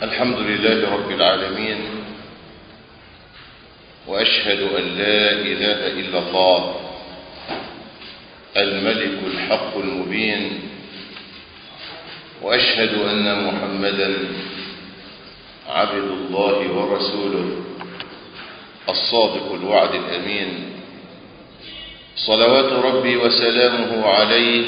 الحمد لله رب العالمين وأشهد أن لا إله إلا الله الملك الحق المبين وأشهد أن محمدا عبد الله ورسوله الصادق الوعد الأمين صلوات ربي وسلامه عليه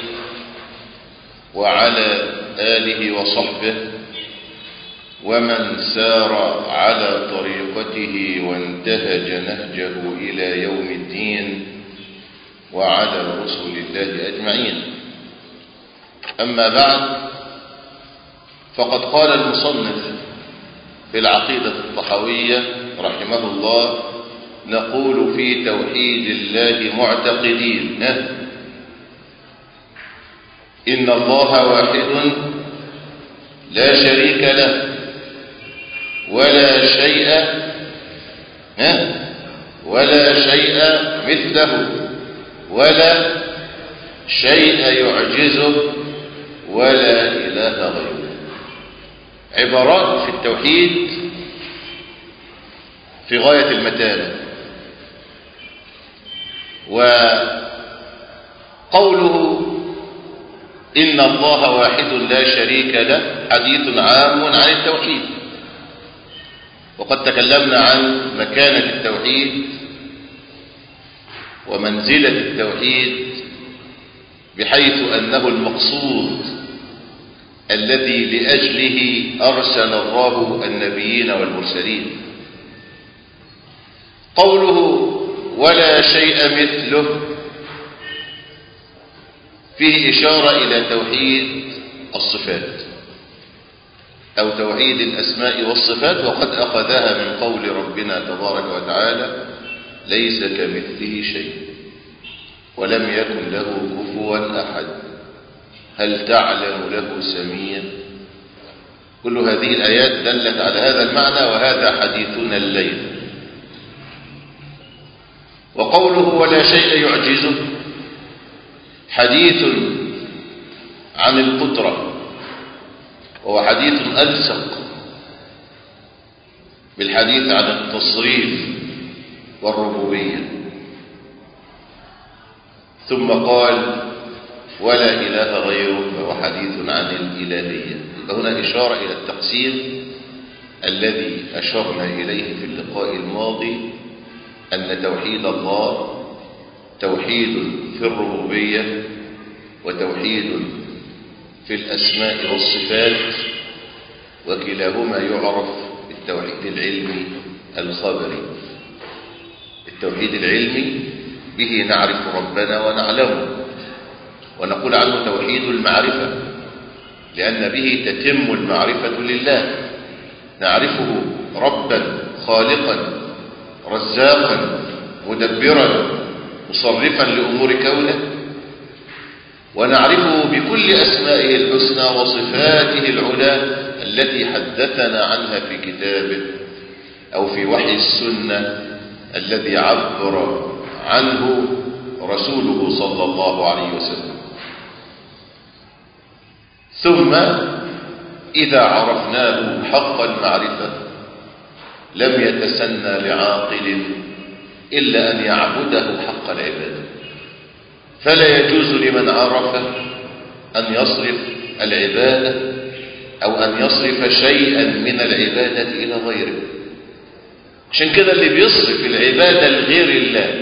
وعلى آله وصحبه ومن سار على طريقته وانتهج نهجه إلى يوم الدين وعلى رسل الله أجمعين أما بعد فقد قال المصنف في العقيدة الطحوية رحمه الله نقول في توحيد الله معتقدين إن الله واحد لا شريك له ولا شيء ولا شيء مثله ولا شيء يعجزه ولا إله غيره عبارات في التوحيد في غاية المتانة وقوله إن الله واحد لا شريك له حديث عام عن التوحيد وقد تكلمنا عن مكانة التوحيد ومنزلة التوحيد بحيث أنه المقصود الذي لأجله أرسل الله النبيين والمرسلين قوله ولا شيء مثله فيه إشارة إلى توحيد الصفات أو توحيد الأسماء والصفات وقد أخذها من قول ربنا تبارك وتعالى ليس كمثله شيء ولم يكن له كفوا أحد هل تعلم له سميا كل هذه الآيات دلت على هذا المعنى وهذا حديثنا الليل وقوله ولا شيء يعجزه حديث عن القدرة وهو حديث ألصق بالحديث عن التصريف والربوبية ثم قال ولا إله غيره فهو حديث عن الإلهية هنا إشارة إلى التقسيم الذي أشرنا إليه في اللقاء الماضي أن توحيد الله توحيد في الربوبية وتوحيد في الأسماء والصفات وكلاهما يعرف بالتوحيد العلمي الخبري التوحيد العلمي به نعرف ربنا ونعلمه ونقول عنه توحيد المعرفة لأن به تتم المعرفة لله نعرفه ربا خالقا رزاقا مدبرا مصرفا لأمور كونه ونعرفه بكل أسمائه الحسنى وصفاته العلى التي حدثنا عنها في كتابه أو في وحي السنة الذي عبر عنه رسوله صلى الله عليه وسلم ثم إذا عرفناه حق المعرفة لم يتسنى لعاقل إلا أن يعبده حق العبادة فلا يجوز لمن عرفه أن يصرف العبادة أو أن يصرف شيئا من العبادة إلى غيره عشان كده اللي بيصرف العبادة لغير الله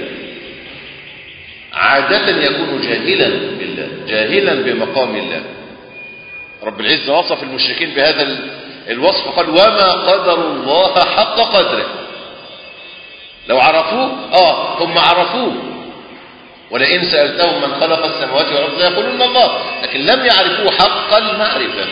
عادة يكون جاهلا بالله جاهلا بمقام الله رب العزة وصف المشركين بهذا الوصف قال وما قدر الله حق قدره لو عرفوه آه هم عرفوه ولئن سألتهم من خلق السماوات والأرض يقولون الله لكن لم يعرفوه حق المعرفة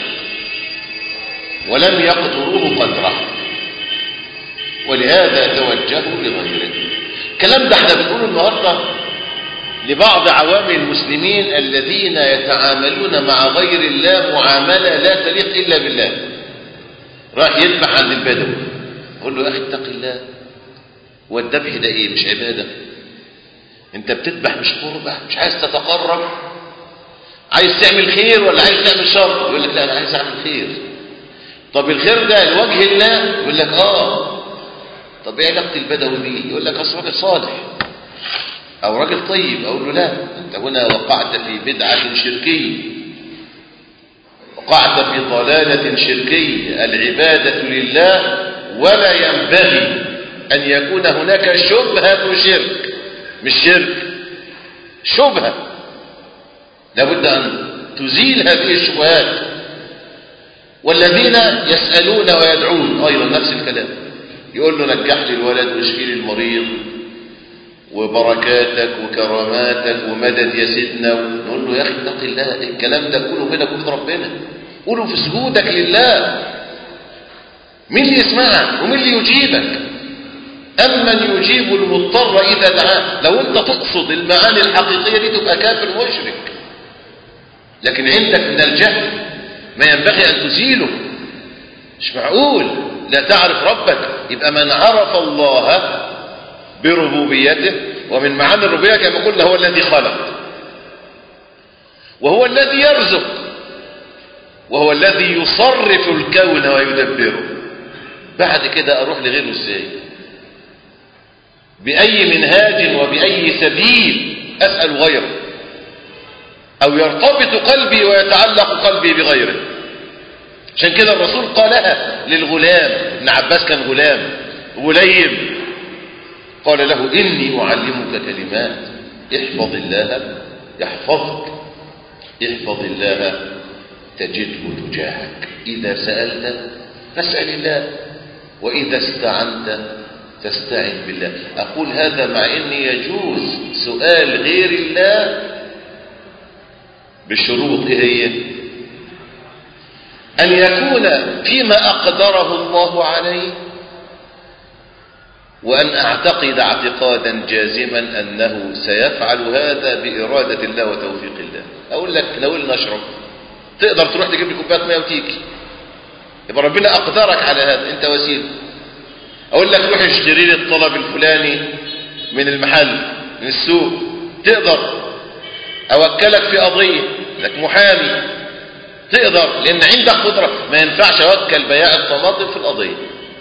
ولم يقدروه قدره ولهذا توجهوا لغيره الكلام ده احنا بنقوله النهارده لبعض عوام المسلمين الذين يتعاملون مع غير الله معاملة لا تليق إلا بالله راح يذبح عند البدوي يقول له يا أخي اتق الله والذبح ده إيه مش عبادة انت بتذبح مش قربة مش عايز تتقرب عايز تعمل خير ولا عايز تعمل شر يقول لك لا انا عايز اعمل خير طب الخير ده لوجه الله يقول لك اه طب ايه علاقه البدوي بيه يقول لك اصل راجل صالح او راجل طيب اقول له لا انت هنا وقعت في بدعه شركيه وقعت في ضلاله شركيه العباده لله ولا ينبغي ان يكون هناك شبهه شرك مش شرك شبهه لابد ان تزيل هذه الشبهات والذين يسالون ويدعون ايضا نفس الكلام يقول له نجح لي الولد واشفي لي المريض وبركاتك وكراماتك ومدد يا سيدنا نقول له يا اخي اتق الله الكلام ده كله بينك وبين ربنا قوله في سجودك لله مين اللي يسمعك ومين اللي يجيبك أمن يجيب المضطر إذا دعاه لو أنت تقصد المعاني الحقيقية دي تبقى كافر مشرك لكن عندك من الجهل ما ينبغي أن تزيله مش معقول لا تعرف ربك يبقى من عرف الله بربوبيته ومن معاني الربوبية كما قلنا هو الذي خلق وهو الذي يرزق وهو الذي يصرف الكون ويدبره بعد كده أروح لغيره ازاي بأي منهاج وبأي سبيل أسأل غيره أو يرتبط قلبي ويتعلق قلبي بغيره عشان كده الرسول قالها للغلام ابن عباس كان غلام غليم قال له إني أعلمك كلمات احفظ الله يحفظك احفظ الله تجده تجاهك إذا سألت فاسأل الله وإذا استعنت تستعن بالله أقول هذا مع أن يجوز سؤال غير الله بشروط إيه هي أن يكون فيما أقدره الله عليه وأن أعتقد اعتقادا جازما أنه سيفعل هذا بإرادة الله وتوفيق الله أقول لك ناول نشرب تقدر تروح تجيب لي كوبايه ميه وتيجي يبقى ربنا أقدرك على هذا أنت وسيله أقول لك روح اشتري لي الطلب الفلاني من المحل من السوق تقدر أوكلك في قضية لك محامي تقدر لأن عندك قدرة ما ينفعش أوكل بياع الطماطم في القضية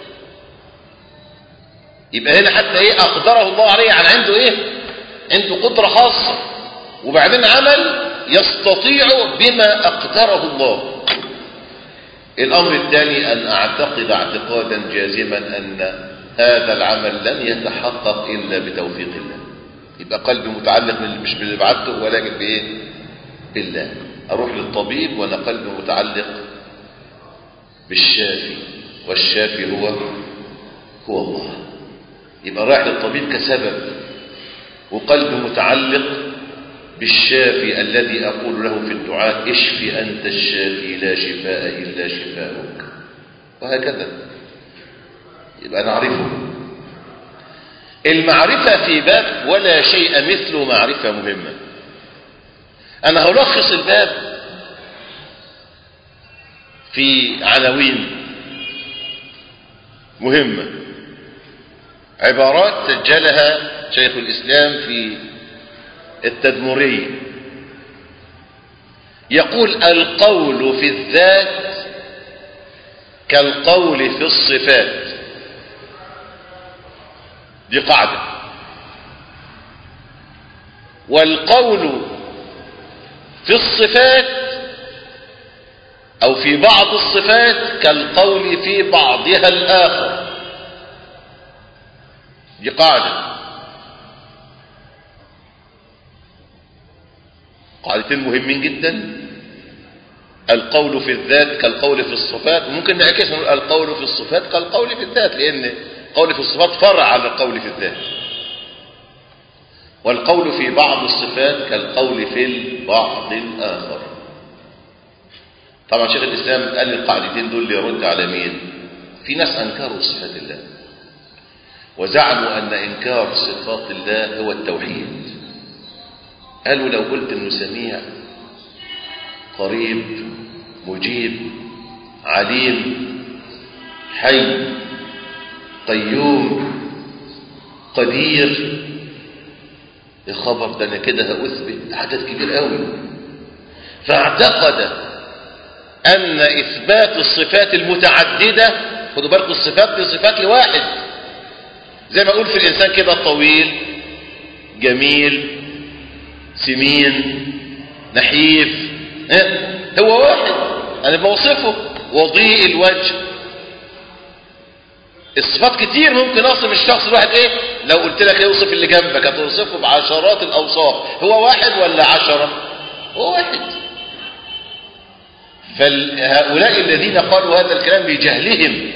يبقى هنا حتى إيه أقدره الله عليه على عنده إيه عنده قدرة خاصة وبعدين عمل يستطيع بما أقدره الله الأمر الثاني أن أعتقد اعتقادا جازما أن هذا العمل لن يتحقق إلا بتوفيق الله يبقى قلبي متعلق مش باللي بعته ولكن بإيه بالله أروح للطبيب وأنا قلبي متعلق بالشافي والشافي هو هو الله يبقى رايح للطبيب كسبب وقلبي متعلق بالشافي الذي أقول له في الدعاء اشفي أنت الشافي لا شفاء إلا شفاؤك وهكذا يبقى نعرفه المعرفة في باب ولا شيء مثل معرفة مهمة أنا هلخص الباب في عناوين مهمة عبارات سجلها شيخ الإسلام في التدمرية يقول القول في الذات كالقول في الصفات دي قاعدة والقول في الصفات أو في بعض الصفات كالقول في بعضها الآخر دي قاعدة قاعدتين مهمين جدا القول في الذات كالقول في الصفات ممكن نعكسها نقول القول في الصفات كالقول في الذات لأن القول في الصفات فرع على القول في الذات والقول في بعض الصفات كالقول في البعض الآخر طبعا شيخ الإسلام قال القاعدتين دول يرد على مين في ناس أنكروا صفات الله وزعموا أن إنكار صفات الله هو التوحيد قالوا لو قلت انه سميع قريب مجيب عليم حي قيوم قدير الخبر ده انا كده هاثبت عدد كبير قوي فاعتقد أن إثبات الصفات المتعددة خدوا بالكم الصفات دي صفات لواحد زي ما أقول في الإنسان كده الطويل جميل سمين نحيف اه؟ هو واحد أنا بوصفه وضيء الوجه الصفات كتير ممكن أوصف الشخص الواحد إيه لو قلت لك اوصف اللي جنبك هتوصفه بعشرات الأوصاف هو واحد ولا عشرة هو واحد فهؤلاء الذين قالوا هذا الكلام بجهلهم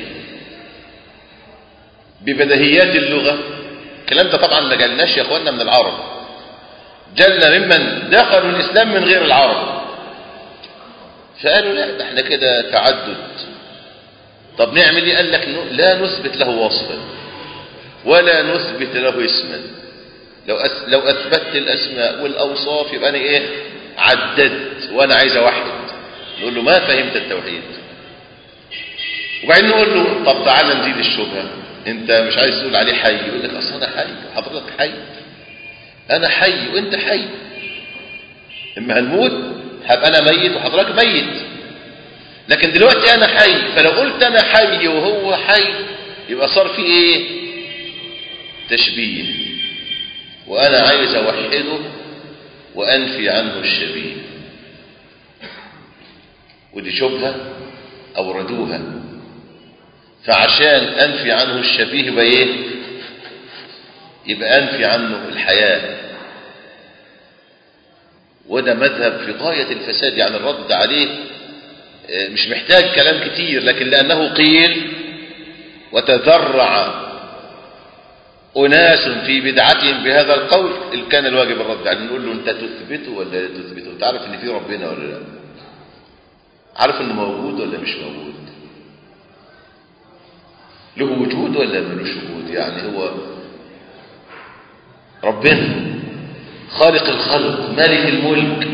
ببدهيات اللغة الكلام ده طبعا ما جالناش يا اخواننا من العرب جالنا ممن دخلوا الإسلام من غير العرب فقالوا لا ده احنا كده تعدد طب نعمل ايه قال لك لا نثبت له وصفا ولا نثبت له اسما لو أس لو اثبتت الاسماء والاوصاف يبقى انا ايه عددت وانا عايز اوحد نقول له ما فهمت التوحيد وبعدين نقول له طب تعالى نزيد الشبهه انت مش عايز تقول عليه حي يقول لك اصل انا حي وحضرتك حي انا حي وانت حي اما هنموت هبقى انا ميت وحضرتك ميت لكن دلوقتي انا حي فلو قلت انا حي وهو حي يبقى صار في ايه تشبيه وانا عايز اوحده وانفي عنه الشبيه ودي شبهه اوردوها فعشان انفي عنه الشبيه يبقى ايه يبقى انفي عنه الحياه وده مذهب في غايه الفساد يعني الرد عليه مش محتاج كلام كتير لكن لأنه قيل وتذرع أناس في بدعتهم بهذا القول كان الواجب الرد عليه نقول له أنت تثبته ولا لا تثبته تعرف أن في ربنا ولا لا عارف أنه موجود ولا مش موجود له وجود ولا ملوش وجود يعني هو ربنا خالق الخلق مالك الملك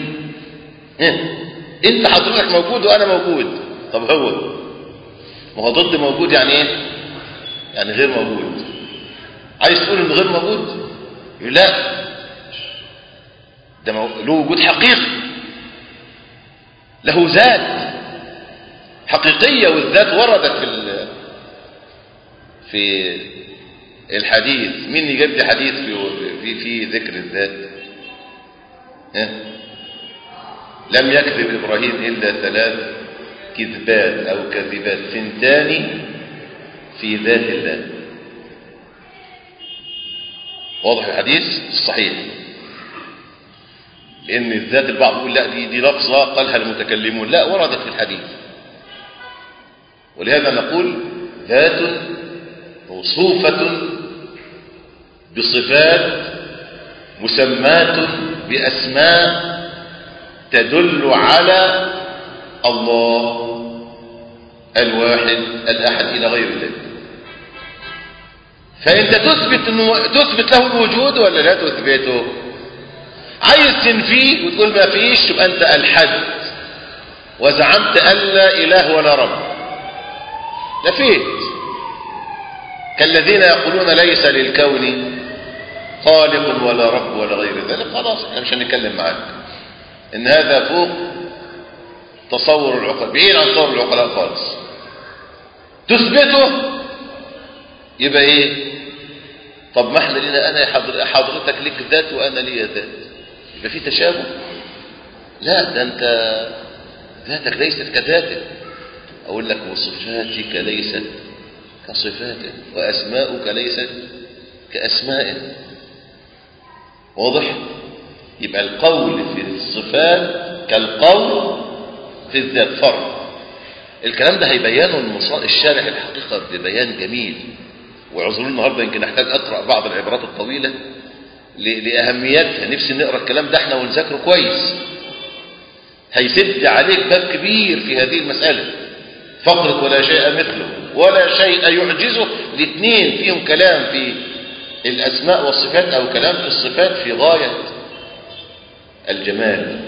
انت حضرتك موجود وانا موجود طب هو ما هو ضد موجود يعني ايه يعني غير موجود عايز تقول انه غير موجود يقول لا ده له وجود حقيقي له ذات حقيقية والذات وردت في في الحديث مين يجيب لي حديث في في في ذكر الذات اه؟ لم يكذب إبراهيم إلا ثلاث كذبات أو كذبات ثنتان في ذات الله واضح الحديث الصحيح لأن الذات البعض يقول لا دي, دي لفظة قالها المتكلمون لا وردت في الحديث ولهذا نقول ذات موصوفة بصفات مسمات بأسماء تدل على الله الواحد الأحد إلى غير ذلك فأنت تثبت أنه تثبت له الوجود ولا لا تثبته عايز تنفيه وتقول ما فيش يبقى أنت الحد وزعمت أن لا إله ولا رب نفيت كالذين يقولون ليس للكون خالق ولا رب ولا غير ذلك خلاص احنا مش هنتكلم معاك ان هذا فوق تصور العقلاء بعيد عن تصور العقلاء خالص تثبته يبقى ايه طب ما احنا لنا انا حضر حضرتك لك ذات وانا لي ذات يبقى في تشابه لا ده انت ذاتك ليست كذاتك اقول لك وصفاتك ليست كصفاته واسماؤك ليست كاسمائه واضح يبقى القول في الصفات كالقول في الذات فرق الكلام ده هيبينه الشارح الحقيقة ببيان جميل وعذروا النهاردة يمكن احتاج اقرأ بعض العبارات الطويلة لأهميتها نفسي نقرأ الكلام ده احنا ونذاكره كويس هيسد عليك باب كبير في هذه المسألة فقرة ولا شيء مثله ولا شيء يعجزه الاثنين فيهم كلام في الأسماء والصفات أو كلام في الصفات في غاية الجمال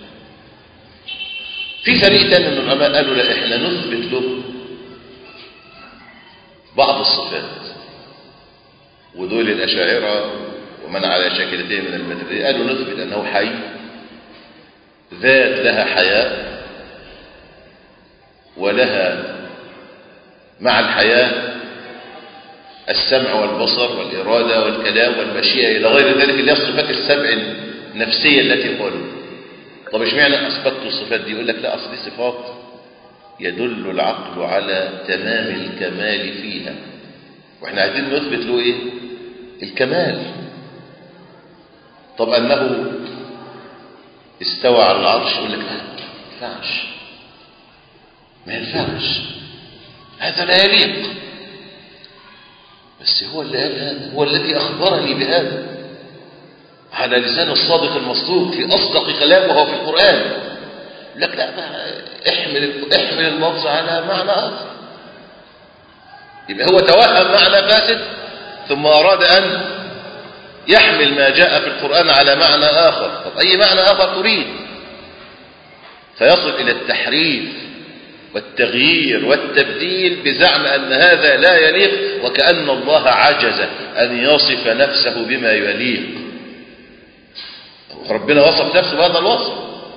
في فريق تاني من العلماء قالوا لا احنا نثبت له بعض الصفات ودول الأشاعرة ومن على شاكلتين من المدرية قالوا نثبت أنه حي ذات لها حياة ولها مع الحياة السمع والبصر والإرادة والكلام والمشيئة إلى غير ذلك اللي هي الصفات السبع النفسية التي قلنا طب ايش معنى أثبتوا الصفات دي يقول لك لا أصل دي صفات يدل العقل على تمام الكمال فيها واحنا عايزين نثبت له ايه الكمال طب أنه استوى على العرش يقول لك لا ما ينفعش ما ينفعش هذا لا يليق بس هو اللي قال هذا هو الذي أخبرني بهذا على لسان الصادق المصدوق في أصدق كلام وهو في القرآن لك لا احمل احمل اللفظ على معنى آخر يبقى هو توهم معنى فاسد ثم أراد أن يحمل ما جاء في القرآن على معنى آخر طب أي معنى آخر تريد فيصل إلى التحريف والتغيير والتبديل بزعم أن هذا لا يليق وكأن الله عجز أن يصف نفسه بما يليق ربنا وصف نفسه بهذا الوصف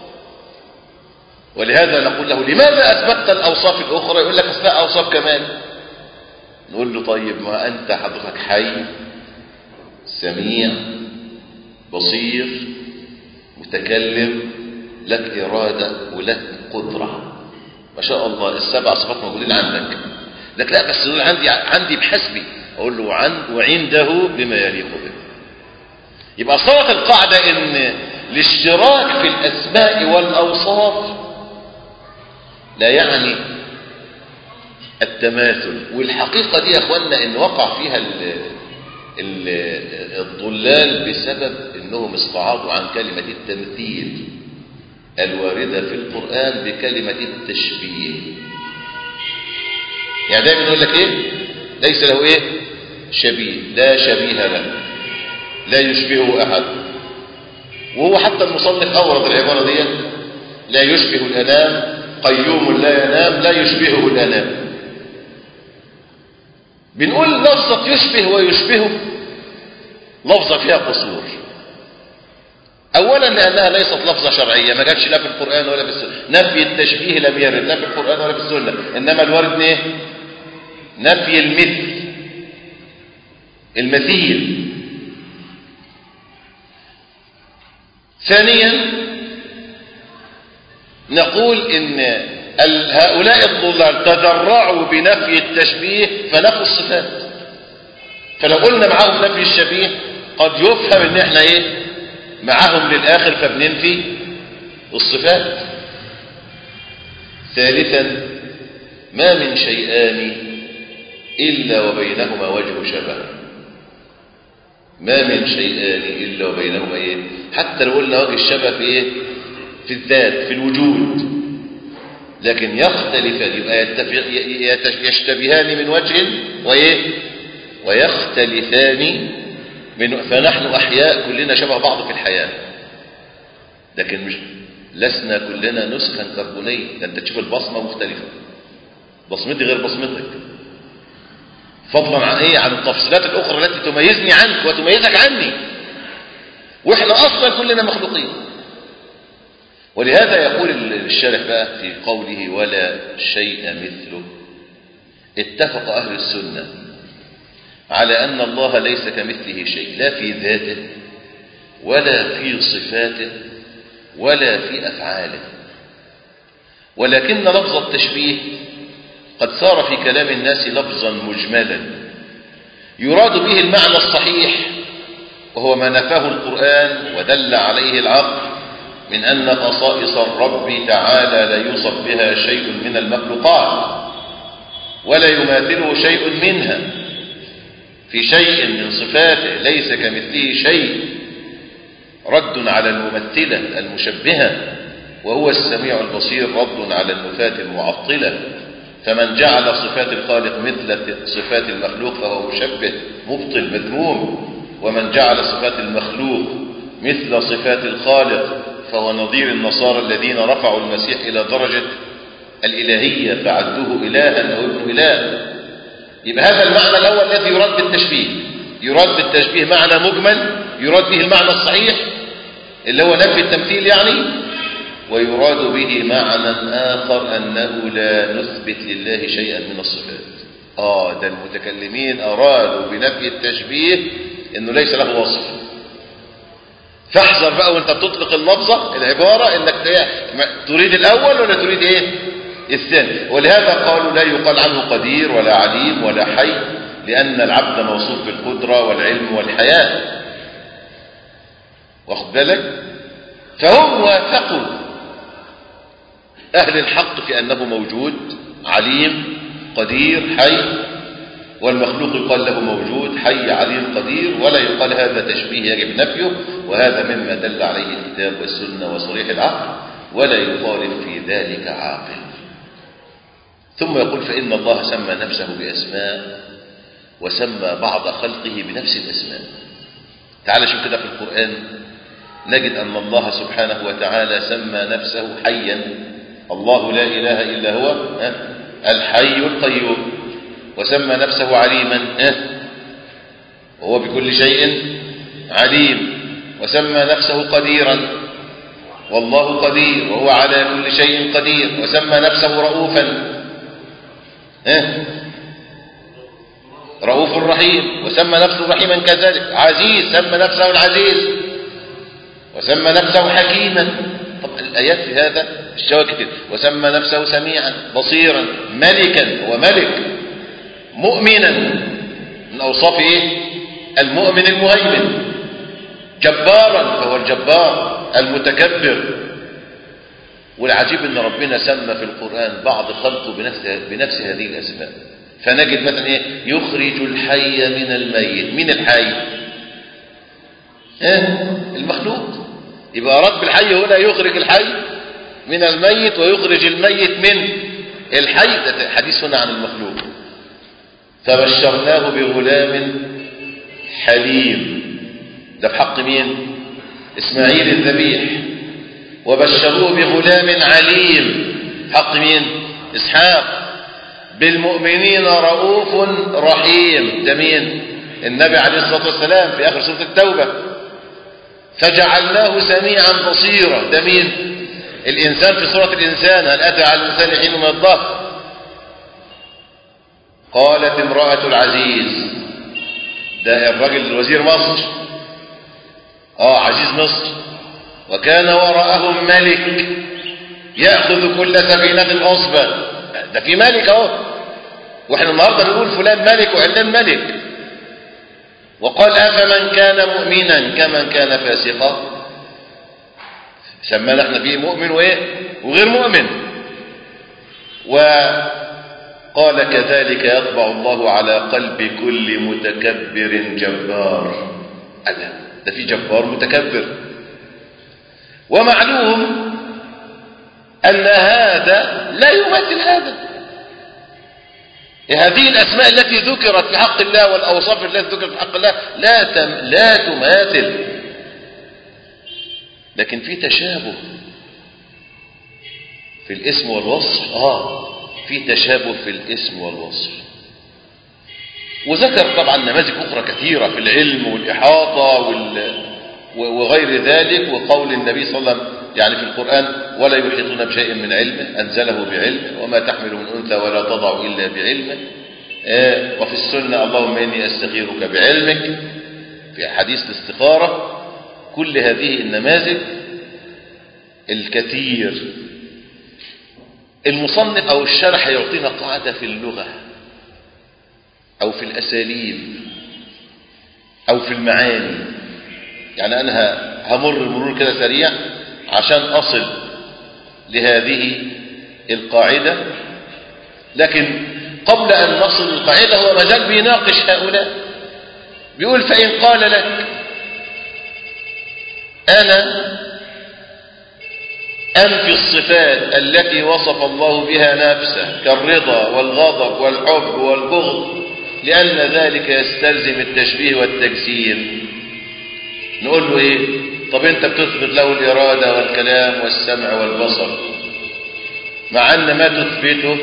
ولهذا نقول له لماذا أثبتت الأوصاف الأخرى يقول لك أثبت أوصاف كمان نقول له طيب ما أنت حضرتك حي سميع بصير متكلم لك إرادة ولك قدرة ما شاء الله السبع صفات موجودين عندك لك لا بس دول عندي عندي بحسبي أقول له عن وعنده بما يليق به يبقى صارت القاعدة إن الاشتراك في الأسماء والأوصاف لا يعني التماثل والحقيقة دي يا أخوانا إن وقع فيها ال ال الضلال بسبب إنهم استعاضوا عن كلمة التمثيل الواردة في القرآن بكلمة التشبيه يعني دايما يقول لك إيه ليس له إيه شبيه لا شبيه له لا يشبهه أحد وهو حتى المصنف أورد العبارة دي لا يشبه الأنام قيوم لا ينام لا يشبهه الأنام بنقول لفظة يشبه ويشبهه لفظة فيها قصور أولا لأنها ليست لفظة شرعية ما جاتش لا في القرآن ولا في السنة نفي التشبيه لم يرد لا في القرآن ولا في السنة إنما الورد ايه نفي المثل المثيل ثانيا نقول إن هؤلاء الضلال تذرعوا بنفي التشبيه فنفوا الصفات فلو قلنا معاهم نفي الشبيه قد يفهم ان احنا ايه معاهم للاخر فبننفي الصفات ثالثا ما من شيئان الا وبينهما وجه شبه ما من شيئان الا وبينهما ايه حتى لو قلنا وجه الشبه في ايه في الذات في الوجود لكن يختلفان يبقى يشتبهان من وجه وايه ويختلفان من فنحن احياء كلنا شبه بعض في الحياه لكن مش لسنا كلنا نسخا كربونيه ده انت تشوف البصمه مختلفه بصمتي غير بصمتك فضلا عن ايه عن التفصيلات الاخرى التي تميزني عنك وتميزك عني واحنا اصلا كلنا مخلوقين ولهذا يقول الشارح بقى في قوله ولا شيء مثله اتفق أهل السنة على أن الله ليس كمثله شيء لا في ذاته ولا في صفاته ولا في أفعاله ولكن لفظ التشبيه قد صار في كلام الناس لفظا مجملا يراد به المعنى الصحيح وهو ما نفاه القرآن ودل عليه العقل من أن خصائص الرب تعالى لا يوصف بها شيء من المخلوقات ولا يماثله شيء منها في شيء من صفاته ليس كمثله شيء رد على الممثلة المشبهة وهو السميع البصير رد على النفاة المعطلة فمن جعل صفات الخالق مثل صفات المخلوق فهو مشبه مبطل مذموم ومن جعل صفات المخلوق مثل صفات الخالق فهو نظير النصارى الذين رفعوا المسيح إلى درجة الإلهية فعدوه إلها أو ابن إله يبقى هذا المعنى الأول الذي يراد بالتشبيه يراد بالتشبيه معنى مجمل يراد به المعنى الصحيح اللي هو نفي التمثيل يعني ويراد به معنى آخر أنه لا نثبت لله شيئا من الصفات آه ده المتكلمين أرادوا بنفي التشبيه أنه ليس له وصف فاحذر بقى وانت بتطلق اللفظة العبارة انك تريد الاول ولا تريد ايه الثاني ولهذا قالوا لا يقال عنه قدير ولا عليم ولا حي لان العبد موصوف بالقدرة والعلم والحياة واخد بالك فهم وافقوا اهل الحق في انه موجود عليم قدير حي والمخلوق يقال له موجود حي عليم قدير ولا يقال هذا تشبيه يجب نفيه وهذا مما دل عليه الكتاب والسنة وصريح العقل ولا يخالف في ذلك عاقل ثم يقول فإن الله سمى نفسه بأسماء وسمى بعض خلقه بنفس الأسماء تعال شوف كده في القرآن نجد أن الله سبحانه وتعالى سمى نفسه حيا الله لا إله إلا هو الحي القيوم وسمى نفسه عليما وهو بكل شيء عليم وسمى نفسه قديرا والله قدير وهو على كل شيء قدير وسمى نفسه رؤوفا رؤوف رحيم وسمى نفسه رحيما كذلك عزيز سمى نفسه العزيز وسمى نفسه حكيما طبعا الآيات في هذا الشواهد كتير وسمى نفسه سميعا بصيرا ملكا هو ملك مؤمنا من أوصاف إيه؟ المؤمن المهيمن جبارا فهو الجبار المتكبر والعجيب ان ربنا سمى في القرآن بعض خلقه بنفس, بنفس هذه الأسماء فنجد مثلا إيه؟ يخرج الحي من الميت من الحي إيه؟ المخلوق يبقى أراد بالحي هنا يخرج الحي من الميت ويخرج الميت من الحي ده حديث هنا عن المخلوق فبشرناه بغلام حليم ده بحق مين اسماعيل الذبيح وبشروه بغلام عليم حق مين اسحاق بالمؤمنين رؤوف رحيم ده مين النبي عليه الصلاة والسلام في آخر سورة التوبة فجعلناه سميعا بصيرا ده مين الإنسان في سورة الإنسان هل أتى على الإنسان حين من الظهر قالت امرأة العزيز ده الرجل الوزير مصر اه عزيز مصر وكان وراءهم ملك يأخذ كل سفينة غصبا ده في ملك اهو واحنا النهارده بنقول فلان ملك وعلان ملك وقال أفمن كان مؤمنا كمن كان فاسقا سمانا احنا فيه مؤمن وايه وغير مؤمن وقال كذلك يطبع الله على قلب كل متكبر جبار ألا ده في جبار متكبر ومعلوم أن هذا لا يمثل هذا هذه الأسماء التي ذكرت في حق الله والأوصاف التي ذكرت في حق الله لا تم لا تماثل لكن في تشابه في الاسم والوصف آه في تشابه في الاسم والوصف وذكر طبعا نماذج أخرى كثيرة في العلم والإحاطة وال... وغير ذلك وقول النبي صلى الله عليه وسلم يعني في القرآن ولا يحيطون بشيء من علمه أنزله بعلمه وما تحمل من أنثى ولا تضع إلا بعلمه آه وفي السنة اللهم إني أستخيرك بعلمك في حديث الاستخارة كل هذه النماذج الكثير المصنف أو الشرح يعطينا قاعدة في اللغة أو في الأساليب أو في المعاني يعني أنا همر مرور كده سريع عشان أصل لهذه القاعدة لكن قبل أن نصل للقاعدة هو مازال بيناقش هؤلاء بيقول فإن قال لك أنا أنفي الصفات التي وصف الله بها نفسه كالرضا والغضب والحب والبغض لأن ذلك يستلزم التشبيه والتجسيم نقول له إيه طب أنت بتثبت له الإرادة والكلام والسمع والبصر مع أن ما تثبته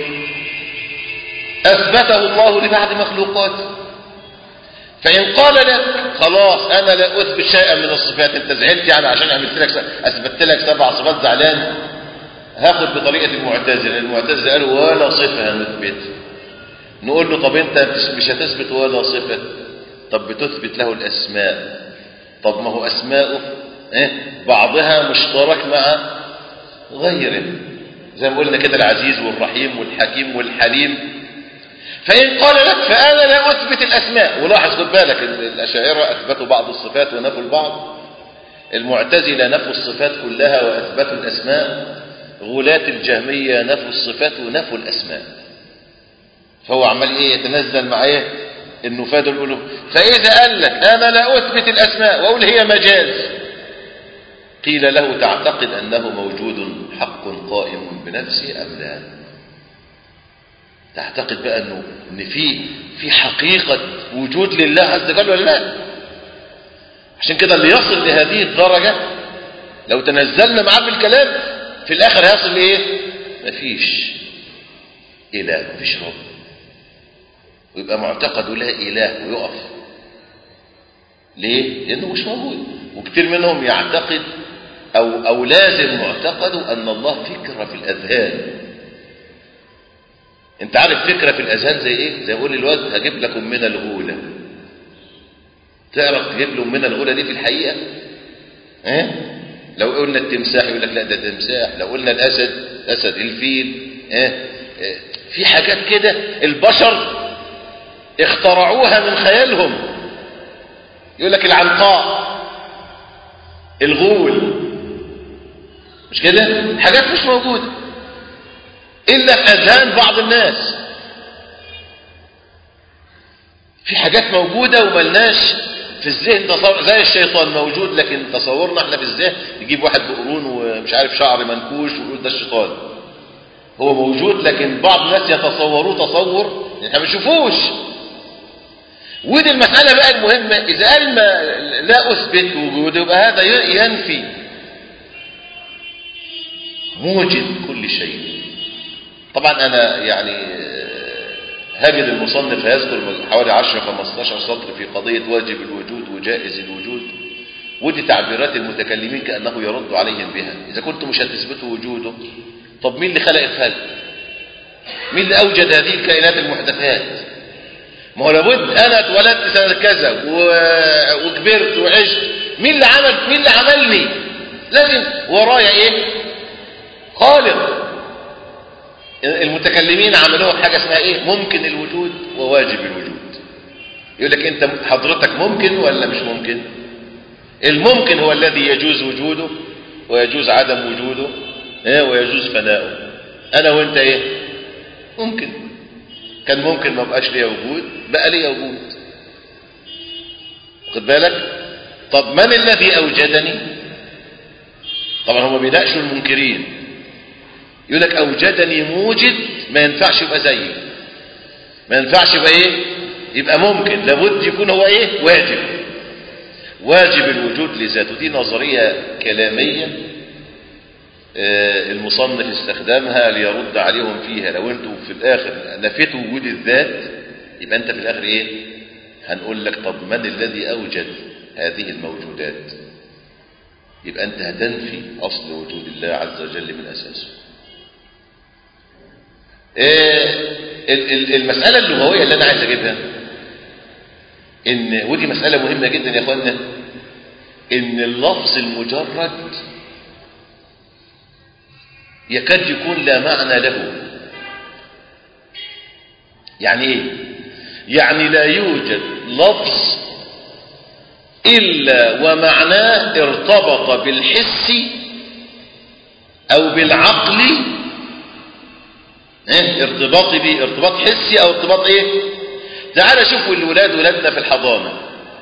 أثبته الله لبعض مخلوقاته فإن قال لك خلاص أنا لا أثبت شيئا من الصفات أنت زعلت يعني عشان عملت لك أثبت لك سبع صفات زعلان هاخد بطريقة المعتزلة المعتزلة قالوا ولا صفة هنثبت نقول له طب انت مش هتثبت ولا صفة طب بتثبت له الأسماء طب ما هو أسماؤه اه بعضها مشترك مع غيره زي ما قلنا كده العزيز والرحيم والحكيم والحليم فإن قال لك فأنا لا أثبت الأسماء ولاحظ خد بالك الأشاعرة أثبتوا بعض الصفات ونفوا البعض المعتزلة نفوا الصفات كلها وأثبتوا الأسماء غلاة الجهمية نفوا الصفات ونفوا الأسماء فهو عمال إيه يتنزل مع إيه النفاة دول يقولوا فإذا قال لك أنا لا أثبت الأسماء وأقول هي مجاز قيل له تعتقد أنه موجود حق قائم بنفسه أم لا تعتقد بقى أنه إن في في حقيقة وجود لله عز وجل ولا لا عشان كده اللي يصل لهذه الدرجة لو تنزلنا معاه في الكلام في الآخر هيصل لإيه مفيش إله مفيش رب ويبقى معتقده لا إله ويقف ليه؟ لأنه مش موجود وكثير منهم يعتقد أو, أو لازم معتقده أن الله فكرة في الأذهان أنت عارف فكرة في الأذهان زي إيه؟ زي يقول الواد هجيب لك أمنا الغولة تعرف تجيب له أمنا الغولة دي في الحقيقة؟ ها؟ لو قلنا التمساح يقول لك لا ده تمساح لو قلنا الأسد أسد الفيل ها؟ في حاجات كده البشر اخترعوها من خيالهم يقول لك العنقاء الغول مش كده حاجات مش موجودة إلا في أذهان بعض الناس في حاجات موجودة وملناش في الذهن تصور زي الشيطان موجود لكن تصورنا احنا في الذهن نجيب واحد بقرون ومش عارف شعر منكوش ونقول ده الشيطان هو موجود لكن بعض الناس يتصوروه تصور احنا ما بنشوفوش ودي المسألة بقى المهمة إذا قال ما لا أثبت وجوده يبقى هذا ينفي موجد كل شيء طبعا أنا يعني هجد المصنف هيذكر حوالي 10 15 سطر في قضية واجب الوجود وجائز الوجود ودي تعبيرات المتكلمين كأنه يرد عليهم بها إذا كنتم مش هتثبتوا وجوده طب مين اللي خلق الخلق مين اللي أوجد هذه الكائنات المحدثات ما هو لابد انا اتولدت سنه كذا وكبرت وعشت مين اللي عمل مين اللي عملني لازم ورايا ايه خالق المتكلمين عملوها بحاجه اسمها ايه ممكن الوجود وواجب الوجود يقول لك انت حضرتك ممكن ولا مش ممكن الممكن هو الذي يجوز وجوده ويجوز عدم وجوده ايه ويجوز فناؤه انا وانت ايه ممكن كان ممكن ما بقاش ليا وجود بقى ليا وجود خد بالك طب من الذي اوجدني طبعا هم بيناقشوا المنكرين يقول لك اوجدني موجد ما ينفعش يبقى زيي ما ينفعش يبقى ايه يبقى ممكن لابد يكون هو ايه واجب واجب الوجود لذاته دي نظريه كلاميه المصنف استخدمها ليرد عليهم فيها لو انتوا في الاخر نفيتوا وجود الذات يبقى انت في الاخر ايه هنقول لك طب من الذي اوجد هذه الموجودات يبقى انت هتنفي اصل وجود الله عز وجل من اساسه إيه المسألة اللغوية اللي انا عايز اجيبها ان ودي مسألة مهمة جدا يا اخوانا ان اللفظ المجرد يكاد يكون لا معنى له يعني ايه يعني لا يوجد لفظ الا ومعناه ارتبط بالحس او بالعقل ايه ارتباط بيه ارتباط حسي او ارتباط ايه تعال شوفوا الولاد ولادنا في الحضانه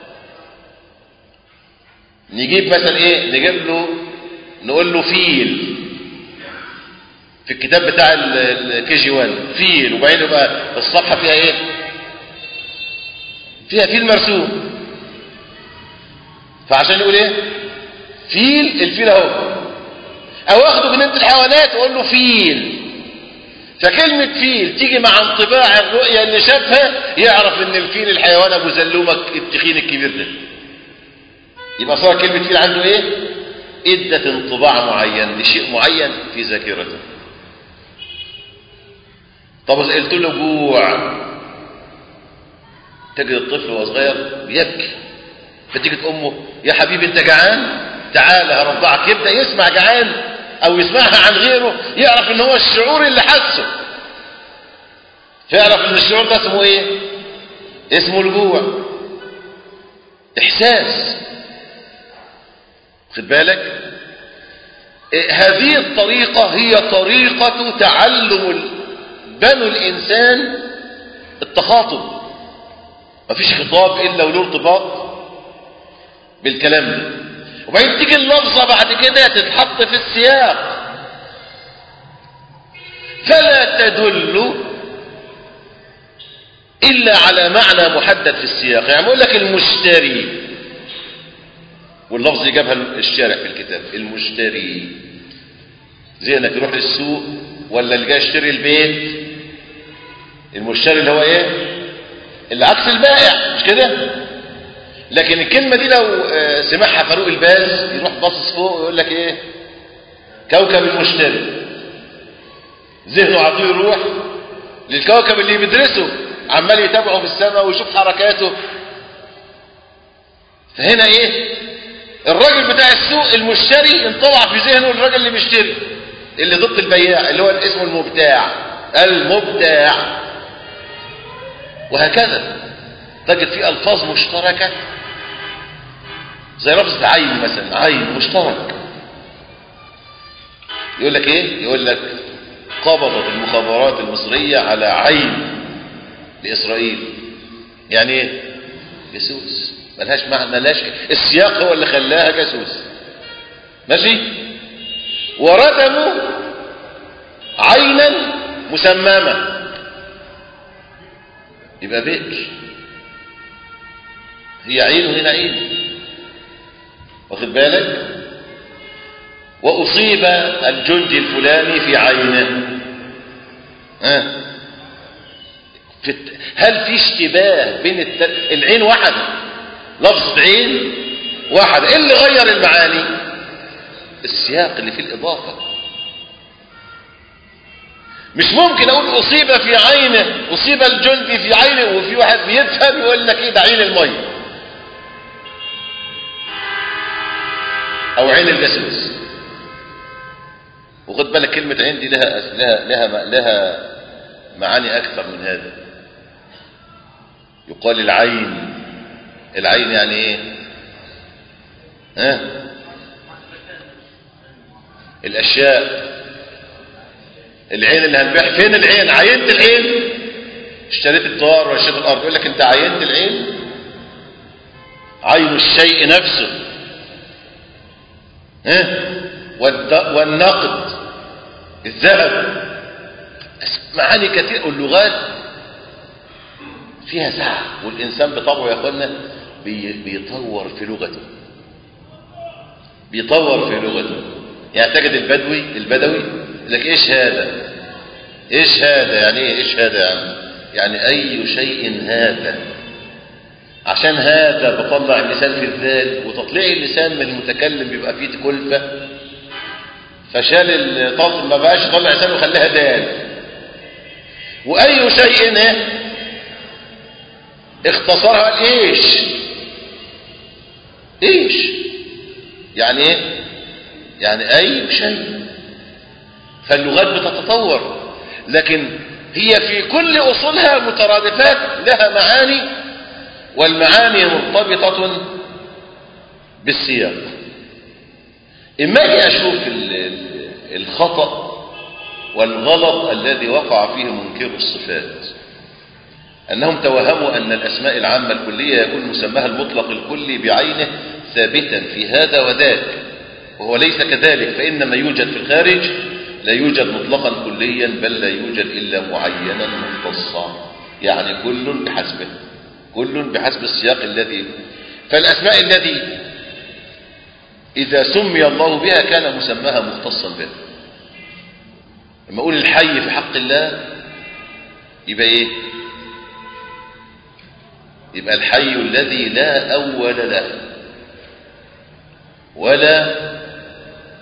نجيب مثلا ايه نجيب له نقول له فيل في الكتاب بتاع الكي جي 1 فيل وبعدين يبقى الصفحه فيها ايه فيها فيل مرسوم فعشان يقول ايه فيل الفيل اهو او اخده جنينه الحيوانات واقول له فيل فكلمة فيل تيجي مع انطباع الرؤية اللي شافها يعرف ان الفيل الحيوان ابو زلومك التخين الكبير ده يبقى صار كلمة فيل عنده ايه ادت انطباع معين لشيء معين في ذاكرته طب إذا قلت له جوع تجد الطفل وهو صغير بيبكي فتيجي امه يا حبيبي انت جعان تعال هرضعك يبدا يسمع جعان او يسمعها عن غيره يعرف ان هو الشعور اللي حسه فيعرف ان الشعور ده اسمه ايه اسمه الجوع احساس خد بالك إيه هذه الطريقة هي طريقة تعلم ال- بنو الإنسان التخاطب مفيش خطاب إلا وله ارتباط بالكلام ده وبعدين تيجي اللفظة بعد كده تتحط في السياق فلا تدل إلا على معنى محدد في السياق يعني بقول لك المشتري واللفظ جابها الشارع في الكتاب المشتري زي انك تروح للسوق ولا اللي جاي يشتري البيت المشتري اللي هو ايه اللي عكس البائع مش كده لكن الكلمة دي لو آه، سمعها فاروق الباز يروح باصص فوق ويقول لك ايه كوكب المشتري ذهنه على طول يروح للكوكب اللي بيدرسه عمال يتابعه في السماء ويشوف حركاته فهنا ايه الراجل بتاع السوق المشتري انطبع في ذهنه الراجل اللي بيشتري اللي ضد البياع اللي هو اسمه المبتاع المبتاع وهكذا تجد في الفاظ مشتركه زي لفظ عين مثلا عين مشترك يقول لك ايه يقول لك قبضت المخابرات المصريه على عين لاسرائيل يعني ايه جاسوس ملهاش معنى ملهاش السياق هو اللي خلاها جاسوس ماشي وردموا عينا مسممه يبقى بئر هي عين وهنا عين واخد بالك واصيب الجندي الفلاني في عينه ها في الت... هل في اشتباه بين الت... العين واحده لفظ عين واحد ايه اللي غير المعاني السياق اللي فيه الاضافه مش ممكن اقول اصيب في عينه اصيب الجندي في عينه وفي واحد بيفهم يقول لك ايه ده عين الميه او عين الجاسوس وخد بالك كلمه عين دي لها لها لها لها معاني اكثر من هذا يقال العين العين يعني ايه ها الاشياء العين اللي هنبيع فين العين عينت العين اشتريت الدار ولا اشتريت الارض يقول لك انت عينت العين عين الشيء نفسه ها والد- والنقد الذهب معاني كثير واللغات فيها سعة والإنسان بطبعه يا أخوانا بي- بيطور في لغته بيطور في لغته يعني تجد البدوي البدوي يقول لك ايش هذا ايش هذا يعني ايه ايش هذا يا عم يعني اي شيء هذا عشان هذا بطلع اللسان في الذال وتطليع اللسان من المتكلم بيبقى فيه كلفة فشال الطلق ما بقاش يطلع لسانه وخلاها دال واي شيء إيه؟ اختصرها قال ايش ايش يعني ايه يعني اي شيء فاللغات بتتطور لكن هي في كل اصولها مترادفات لها معاني والمعاني مرتبطة بالسياق اما اجي اشوف ال- ال- الخطأ والغلط الذي وقع فيه منكر الصفات أنهم توهموا أن الأسماء العامة الكلية يكون مسماها المطلق الكلي بعينه ثابتا في هذا وذاك وهو ليس كذلك فإن ما يوجد في الخارج لا يوجد مطلقا كليا بل لا يوجد إلا معينا مختصا يعني كل بحسبه كل بحسب السياق الذي فالأسماء الذي إذا سمي الله بها كان مسماها مختصا به لما أقول الحي في حق الله يبقى إيه يبقى الحي الذي لا أول له ولا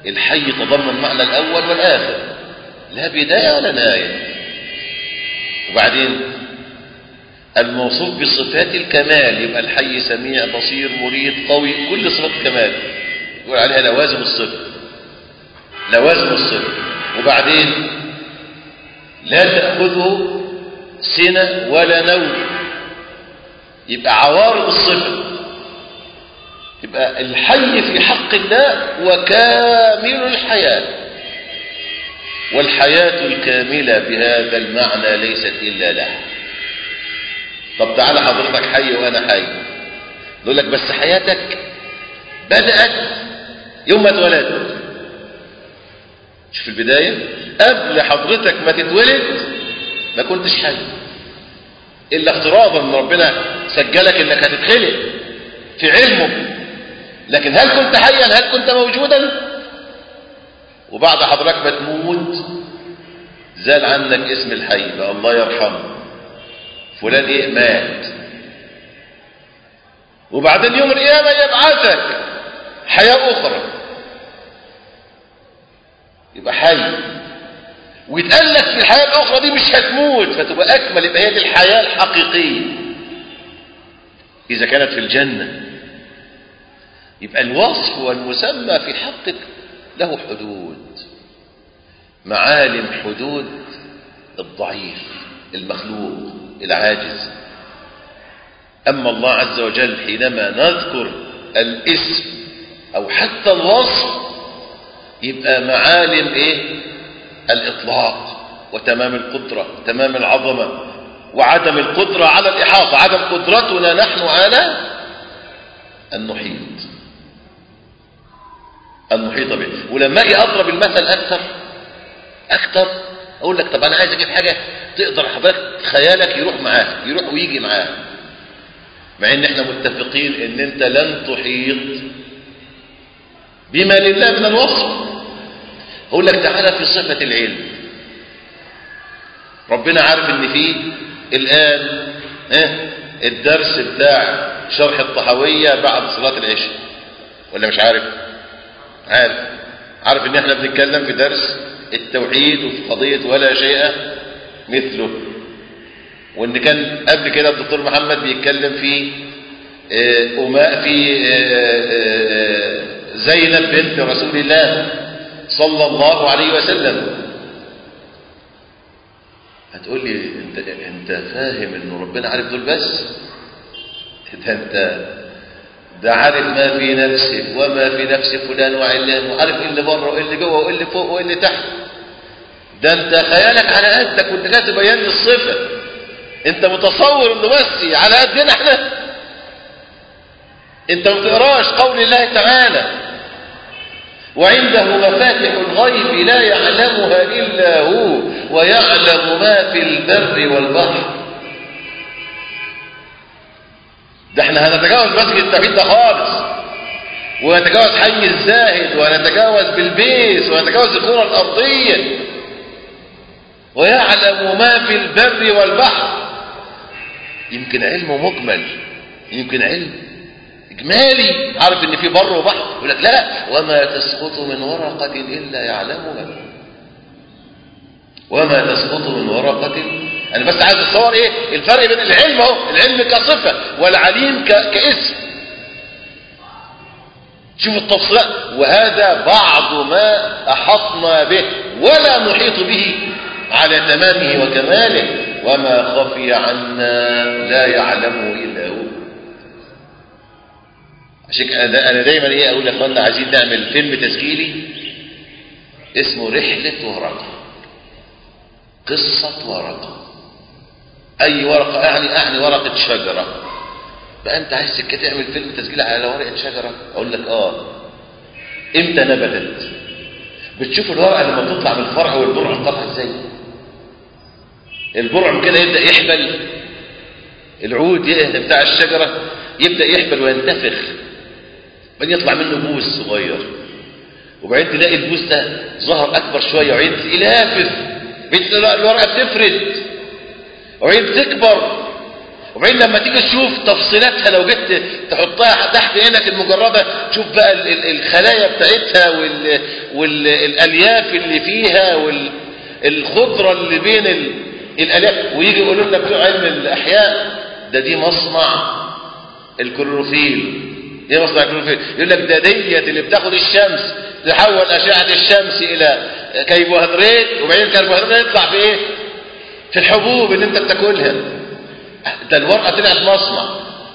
الحي تضمن معنى الأول والآخر لا بداية ولا نهاية وبعدين الموصوف بصفات الكمال يبقى الحي سميع بصير مريد قوي كل صفات الكمال يقول عليها لوازم الصفة لوازم الصفة وبعدين لا تأخذه سنة ولا نوم يبقى عوارض الصفة يبقى الحي في حق الله وكامل الحياة والحياة الكاملة بهذا المعنى ليست إلا له طب تعالى حضرتك حي وأنا حي نقول لك بس حياتك بدأت يوم ما اتولدت شوف البداية قبل حضرتك ما تتولد ما كنتش حي إلا افتراضا ان ربنا سجلك انك هتتخلق في علمه لكن هل كنت حيا هل كنت موجودا وبعد حضرتك ما تموت زال عنك اسم الحي بقى الله يرحمه فلان ايه مات وبعدين يوم القيامة يبعثك حياة أخرى يبقى حي ويتقال لك في الحياة الأخرى دي مش هتموت فتبقى أكمل يبقى هي دي الحياة الحقيقية إذا كانت في الجنة يبقى الوصف والمسمى في حقك له حدود معالم حدود الضعيف المخلوق العاجز أما الله عز وجل حينما نذكر الاسم أو حتى الوصف يبقى معالم إيه الإطلاق وتمام القدرة تمام العظمة وعدم القدرة على الإحاطة عدم قدرتنا نحن على أن نحيط أن نحيط به ولما أجي أضرب المثل أكثر أكثر أقول لك طب أنا عايز أجيب حاجة تقدر حضرتك خيالك يروح معاه يروح ويجي معاه مع ان احنا متفقين ان انت لن تحيط بما لله من الوصف اقول لك تعالى في صفة العلم ربنا عارف ان في الان اه الدرس بتاع شرح الطحوية بعد صلاة العشاء ولا مش عارف عارف عارف ان احنا بنتكلم في درس التوحيد وفي قضية ولا شيء مثله وان كان قبل كده الدكتور محمد بيتكلم في أماء في زينب بنت رسول الله صلى الله عليه وسلم هتقول لي انت انت فاهم ان ربنا عارف دول بس ده انت ده عارف ما في نفسك وما في نفس فلان وعلان وعارف ايه اللي بره وايه اللي جوه وايه اللي فوق وايه اللي تحت ده انت خيالك على قدك وانت كاتب بيان الصفه انت متصور انه بس على قدنا احنا انت ما بتقراش قول الله تعالى وعنده مفاتح الغيب لا يعلمها الا هو ويعلم ما في البر والبحر ده احنا هنتجاوز مسجد التوحيد ده خالص ونتجاوز حي الزاهد ونتجاوز بالبيس ونتجاوز الكره الارضيه ويعلم ما في البر والبحر يمكن علمه مجمل يمكن علم إجمالي عارف إن في بر وبحر يقول لك لا وما تسقط من ورقة إلا يعلمها وما تسقط من ورقة أنا بس عايز أتصور إيه الفرق بين العلم أهو العلم كصفة والعليم ك... كاسم شوفوا التفصيلات وهذا بعض ما أحطنا به ولا نحيط به على تمامه وكماله وما خفي عنا لا يعلمه إلا هو عشان أنا دايما إيه أقول لأخواننا عايزين نعمل فيلم تسجيلي اسمه رحلة ورقة قصة ورقة أي ورقة أعني أعني ورقة شجرة بقى أنت عايز تعمل فيلم تسجيلي على ورقة شجرة أقول لك آه إمتى نبتت بتشوف الورقة لما بتطلع من الفرع والبرع طالعة ازاي البرع كده يبدأ يحبل العود بتاع الشجرة يبدأ يحبل وينتفخ بعدين يطلع منه بوز صغير وبعدين تلاقي البوز ده ظهر أكبر شوية وبعدين تلاقيه لافف بعدين الورقة بتفرد وبعدين بتكبر وبعدين لما تيجي تشوف تفصيلاتها لو جيت تحطها تحت عينك المجردة تشوف بقى الخلايا بتاعتها والالياف اللي فيها والخضره اللي بين ال... الالياف ويجي يقولوا لنا بتوع علم الاحياء ده دي مصنع الكلوروفيل ايه مصنع الكلوروفيل يقول لك ده ديت اللي بتاخد الشمس تحول اشعه الشمس الى كربوهيدرات وبعدين الكربوهيدرات يطلع في ايه في الحبوب اللي انت بتاكلها ده الورقه طلعت مصنع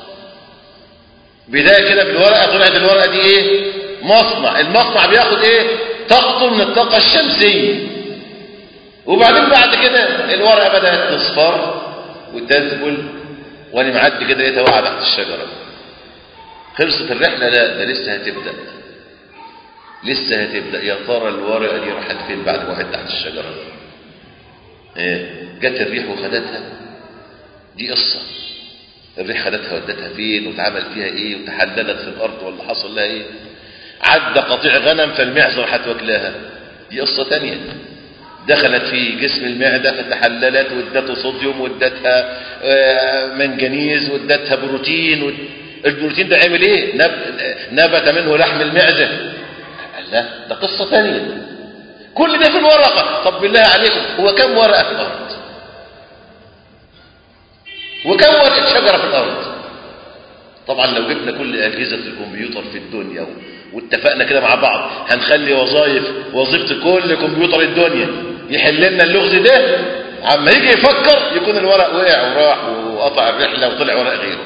بدايه كده بالورقه طلعت الورقه دي ايه مصنع المصنع بياخد ايه طاقته من الطاقه الشمسيه وبعدين بعد كده الورقه بدات تصفر وتذبل وانا معدي كده لقيتها واقعه تحت الشجره خلصت الرحله لا ده لسه هتبدا لسه هتبدا يا ترى الورقه دي راحت فين بعد ما وقعت تحت الشجره ايه جت الريح وخدتها دي قصه الريح خدتها ودتها فين واتعمل فيها ايه وتحللت في الارض ولا حصل لها ايه عدى قطيع غنم فالمعزه راحت واكلاها دي قصه ثانيه دخلت في جسم المعده فتحللت وادته صوديوم وادتها منجنيز وادتها بروتين البروتين ده عمل ايه نب... نبت منه لحم المعزه لا ده قصه ثانيه كل ده في الورقه طب بالله عليكم هو كم ورقه في الارض وكم ورقه شجره في الارض طبعا لو جبنا كل اجهزه الكمبيوتر في الدنيا واتفقنا كده مع بعض هنخلي وظائف وظيفه كل كمبيوتر الدنيا يحل لنا اللغز ده عما يجي يفكر يكون الورق وقع وراح وقطع الرحله وطلع ورق غيره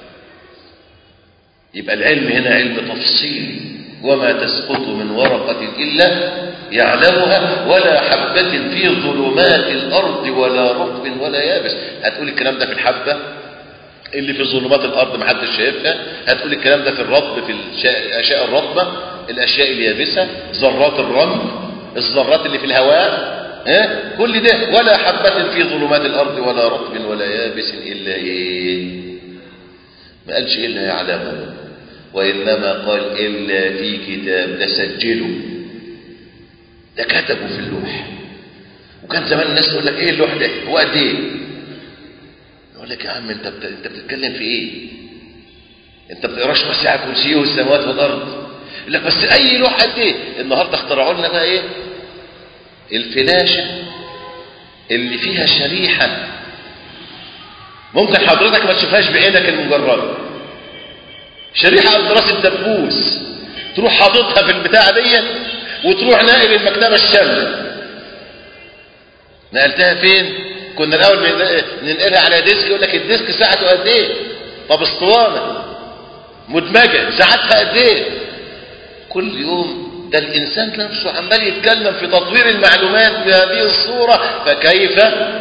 يبقى العلم هنا علم تفصيلي وما تسقط من ورقة إلا يعلمها ولا حبة في ظلمات الأرض ولا رطب ولا يابس هتقول الكلام ده في الحبة اللي في ظلمات الأرض محدش شايفها هتقول الكلام ده في الرطب في الأشياء الرطبة الأشياء اليابسة ذرات الرمل الذرات اللي في الهواء ها؟ كل ده ولا حبة في ظلمات الأرض ولا رطب ولا يابس إلا إيه ما قالش إلا يعلمه وإنما قال إلا في كتاب ده سجله ده كتبه في اللوح وكان زمان الناس تقول لك إيه اللوح ده هو قد إيه يقول لك يا عم أنت بت... أنت بتتكلم في إيه أنت بتقراش وسع كرسيه السماوات والأرض يقول لك بس أي لوح قد إيه النهاردة اخترعوا لنا بقى إيه الفلاشة اللي فيها شريحة ممكن حضرتك ما تشوفهاش بعينك المجردة شريحة قد راس الدبوس تروح حاططها في البتاعة دي وتروح ناقل المكتبة الشاملة نقلتها فين؟ كنا الأول ننقلها على ديسك يقول لك الديسك ساعته قد إيه؟ طب اسطوانة مدمجة ساعتها قد إيه؟ كل يوم ده الإنسان نفسه عمال يتكلم في تطوير المعلومات بهذه الصورة فكيف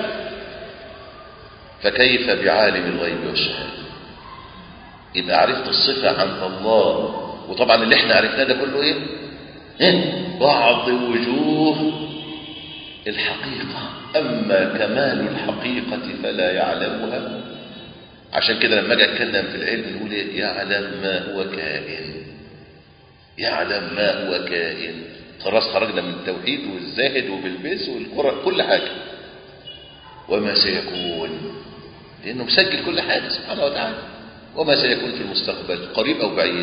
فكيف بعالم الغيب والشهادة يبقى عرفت الصفة عند الله وطبعا اللي احنا عرفناه ده كله ايه, إيه؟ بعض وجوه الحقيقة أما كمال الحقيقة فلا يعلمها عشان كده لما اجي اتكلم في العلم نقول ايه يعلم ما هو كائن يعلم ما هو كائن خلاص خرجنا من التوحيد والزاهد وبالبس والقرى كل حاجة وما سيكون لأنه مسجل كل حاجة سبحانه وتعالى وما سيكون في المستقبل قريب أو بعيد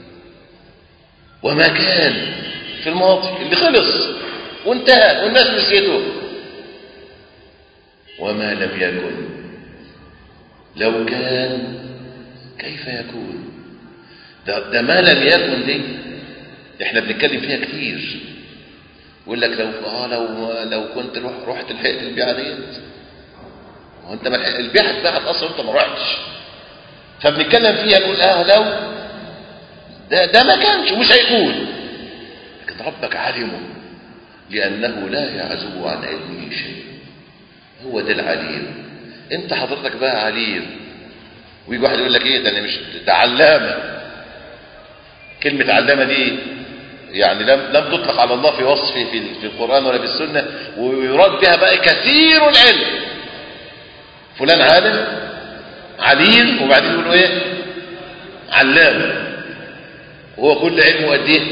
وما كان في الماضي اللي خلص وانتهى والناس نسيته وما لم يكن لو كان كيف يكون ده, ده ما لم يكن دي احنا بنتكلم فيها كتير يقول لك لو اه لو لو كنت روح رحت لحقت البيعه ديت هو انت ما البيعه اتباعت اصلا انت ما رحتش فبنتكلم فيها نقول اه لو ده ده ما كانش ومش هيكون لكن ربك علمه لانه لا يعزب عن علمه شيء هو ده العليم انت حضرتك بقى عليم ويجي واحد يقول لك ايه ده انا مش ده علامه كلمه علامه دي يعني لم لم تطلق على الله في وصفه في في القران ولا في السنه ويراد بها بقى كثير العلم فلان عالم عليم وبعدين يقولوا ايه علام وهو كل علمه قد ايه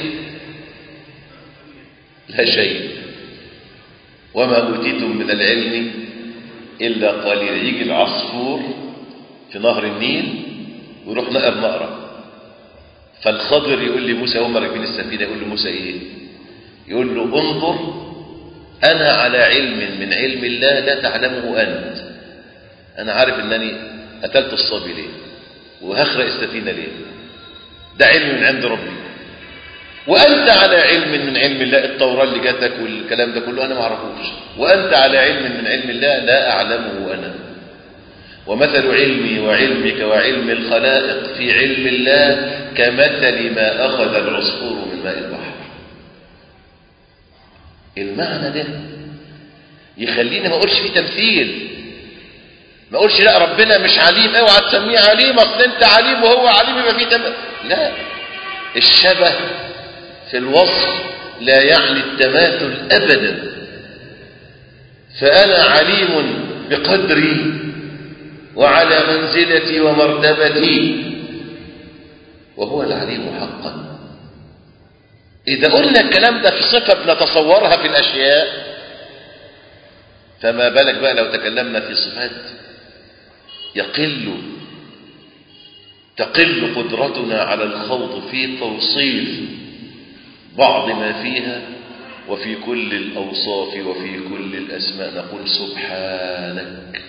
لا شيء وما اوتيتم من العلم الا قليل يجي العصفور في نهر النيل ويروح نقر نقره فالخضر يقول لي موسى هم راكبين السفينه يقول لموسى ايه يقول له انظر أنا على علم من علم الله لا تعلمه أنت أنا عارف أنني قتلت الصبي ليه وهخرق السفينة ليه ده علم من عند ربي وأنت على علم من علم الله التوراة اللي جاتك والكلام ده كله أنا ما أعرفوش وأنت على علم من علم الله لا أعلمه أنا ومثل علمي وعلمك وعلم الخلائق في علم الله كمثل ما أخذ العصفور من ماء البحر المعنى ده يخليني ما أقولش فيه تمثيل ما أقولش لا ربنا مش عليم اوعى تسميه عليم أصل أنت عليم وهو عليم يبقى فيه تمثيل لا الشبه في الوصف لا يعني التماثل أبدا فأنا عليم بقدري وعلى منزلتي ومرتبتي وهو العليم حقا إذا قلنا الكلام ده في صفة بنتصورها في الأشياء فما بالك بقى لو تكلمنا في صفات يقل تقل قدرتنا على الخوض في توصيف بعض ما فيها وفي كل الأوصاف وفي كل الأسماء نقول سبحانك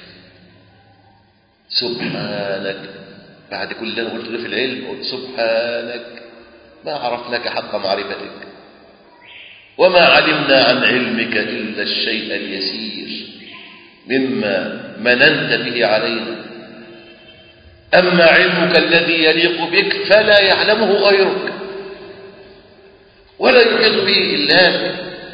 سبحانك بعد كل اللي أنا قلته في العلم قلت سبحانك ما عرفناك حق معرفتك وما علمنا عن علمك إلا الشيء اليسير مما مننت به علينا أما علمك الذي يليق بك فلا يعلمه غيرك ولا يحيط به إلا بك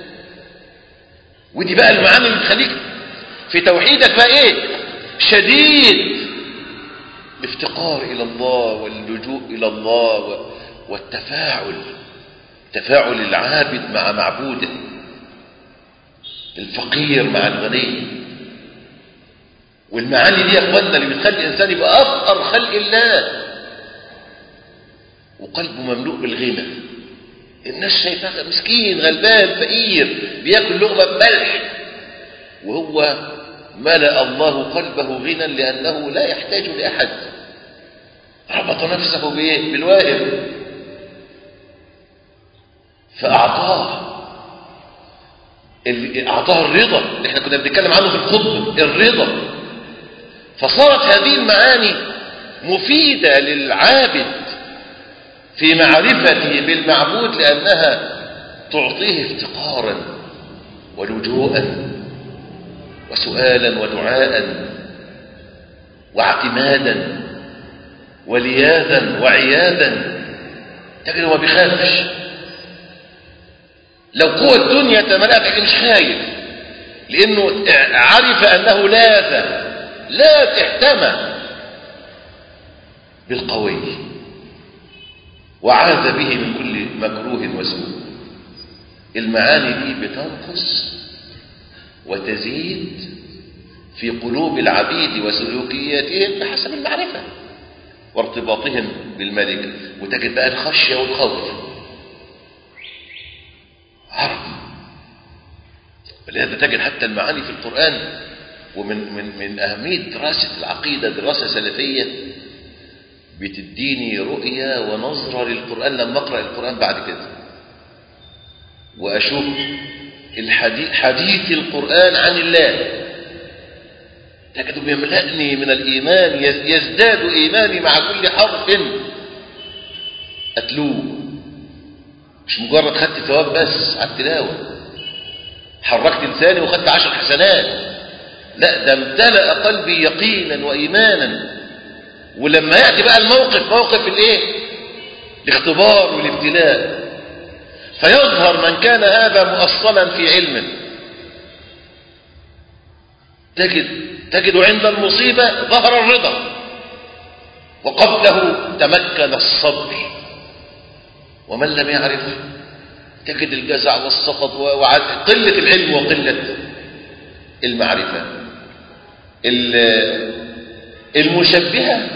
ودي بقى المعاني اللي تخليك في توحيدك بقى ايه شديد الافتقار إلى الله واللجوء إلى الله والتفاعل تفاعل العابد مع معبوده الفقير مع الغني والمعاني دي يا اخواننا اللي بتخلي الانسان يبقى افقر خلق الله وقلبه مملوء بالغنى الناس شايفاه مسكين غلبان فقير بياكل لقمه بملح وهو ملأ الله قلبه غنى لأنه لا يحتاج لأحد ربط نفسه بإيه؟ بالواهب فأعطاه أعطاه الرضا اللي احنا كنا بنتكلم عنه في الخطبة الرضا فصارت هذه المعاني مفيدة للعابد في معرفته بالمعبود لأنها تعطيه افتقارا ولجوءا وسؤالا ودعاء واعتمادا ولياذا وعياذا تجد ما بيخافش لو قوة الدنيا تملأت لكن مش خايف لأنه عرف أنه لاذ لاذ احتمى بالقوي وعاذ به من كل مكروه وسوء المعاني دي بتنقص وتزيد في قلوب العبيد وسلوكياتهم بحسب المعرفة وارتباطهم بالملك وتجد بقى الخشية والخوف عرف ولهذا تجد حتى المعاني في القرآن ومن من من أهمية دراسة العقيدة دراسة سلفية بتديني رؤية ونظرة للقرآن لما أقرأ القرآن بعد كده وأشوف الحديث حديث القرآن عن الله تجد بيملأني من الإيمان يزداد إيماني مع كل حرف أتلوه مش مجرد خدت ثواب بس على التلاوة حركت لساني وخدت عشر حسنات لا ده امتلأ قلبي يقينا وإيمانا ولما يأتي بقى الموقف موقف الايه الاختبار والابتلاء فيظهر من كان هذا مؤصلا في علمه تجد تجد عند المصيبة ظهر الرضا وقبله تمكن الصبر ومن لم يعرف تجد الجزع والسخط وقلة العلم وقلة المعرفة المشبهة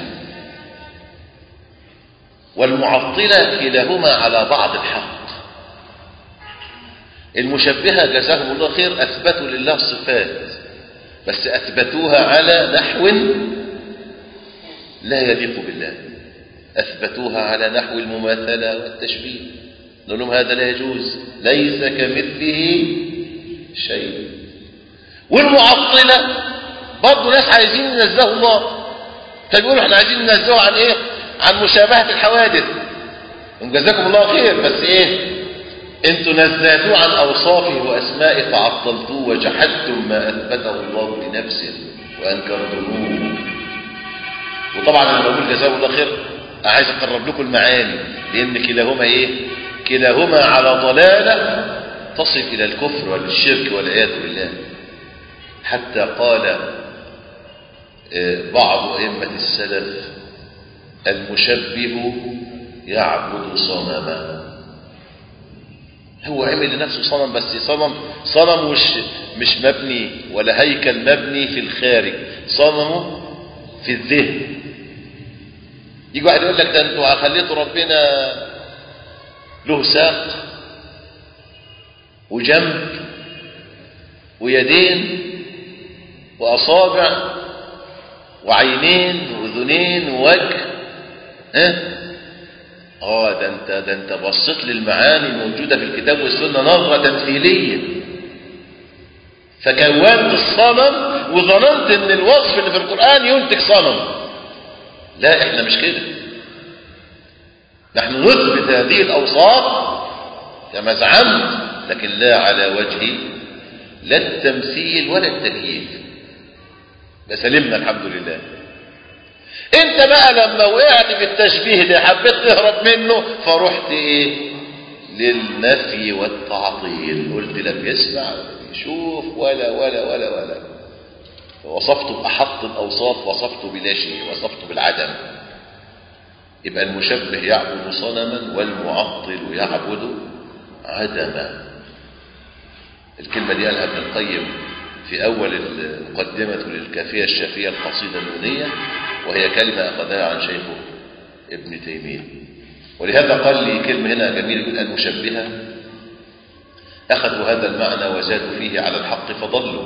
والمعطلة كلاهما على بعض الحق المشبهة جزاهم الله خير أثبتوا لله صفات بس أثبتوها على نحو لا يليق بالله أثبتوها على نحو المماثلة والتشبيه نقول لهم هذا لا يجوز ليس كمثله شيء والمعطلة برضه ناس عايزين ينزهوا الله فبيقولوا احنا عايزين ننزهه عن ايه عن مشابهة الحوادث وجزاكم الله خير بس ايه انتوا نزهتوه عن اوصافه واسمائه فعطلتوه وجحدتم ما اثبته الله لنفسه وانكرتموه وطبعا انا بقول جزاه الله خير عايز اقرب لكم المعاني لان كلاهما ايه كلاهما على ضلاله تصل الى الكفر والشرك والعياذ بالله حتى قال بعض ائمه السلف المشبه يعبد صنما هو عمل لنفسه صنم بس صنم صنم مش مش مبني ولا هيكل مبني في الخارج صنمه في الذهن يجي واحد يقول لك ده انتوا خليتوا ربنا له ساق وجنب ويدين واصابع وعينين واذنين ووجه ها اه ده انت ده انت بصيت للمعاني الموجوده في الكتاب والسنه نظره تمثيليه فكونت الصنم وظننت ان الوصف اللي في القران ينتج صنم لا احنا مش كده نحن نثبت هذه الاوصاف كما زعمت لكن لا على وجه لا التمثيل ولا التكييف فسلمنا الحمد لله انت بقى لما وقعت في التشبيه ده حبيت تهرب منه فرحت ايه للنفي والتعطيل قلت لم يسمع ولا يشوف ولا ولا ولا ولا وصفته بأحط الأوصاف وصفته بلا شيء وصفته بالعدم يبقى المشبه يعبد صنما والمعطل يعبد عدما الكلمة دي قالها ابن القيم في أول المقدمة للكافية الشافية القصيدة النونية وهي كلمة أخذها عن شيخه ابن تيمية ولهذا قال لي كلمة هنا جميلة يقول المشبهة أخذوا هذا المعنى وزادوا فيه على الحق فضلوا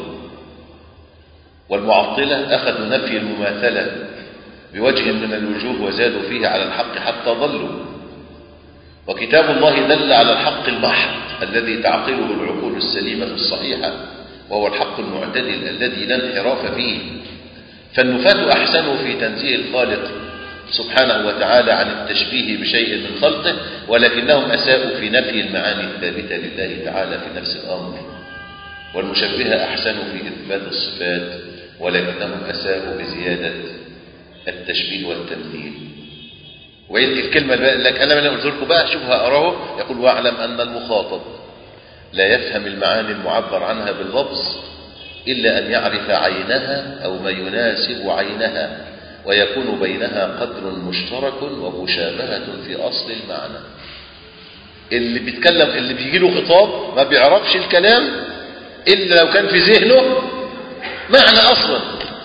والمعطلة أخذوا نفي المماثلة بوجه من الوجوه وزادوا فيه على الحق حتى ضلوا وكتاب الله دل على الحق المحض الذي تعقله العقول السليمة الصحيحة وهو الحق المعتدل الذي لا انحراف فيه فالنفاة أحسنوا في تنزيه الخالق سبحانه وتعالى عن التشبيه بشيء من خلقه ولكنهم أساءوا في نفي المعاني الثابتة لله تعالى في نفس الأمر والمشبهة أحسنوا في إثبات الصفات ولكنهم أساءوا بزيادة التشبيه والتمثيل وإذ الكلمة الكلام اللي قلت لكم بقى شوف هقراه يقول واعلم أن المخاطب لا يفهم المعاني المعبر عنها باللفظ إلا أن يعرف عينها أو ما يناسب عينها ويكون بينها قدر مشترك ومشابهة في أصل المعنى اللي بيتكلم اللي بيجي له خطاب ما بيعرفش الكلام إلا لو كان في ذهنه معنى أصلا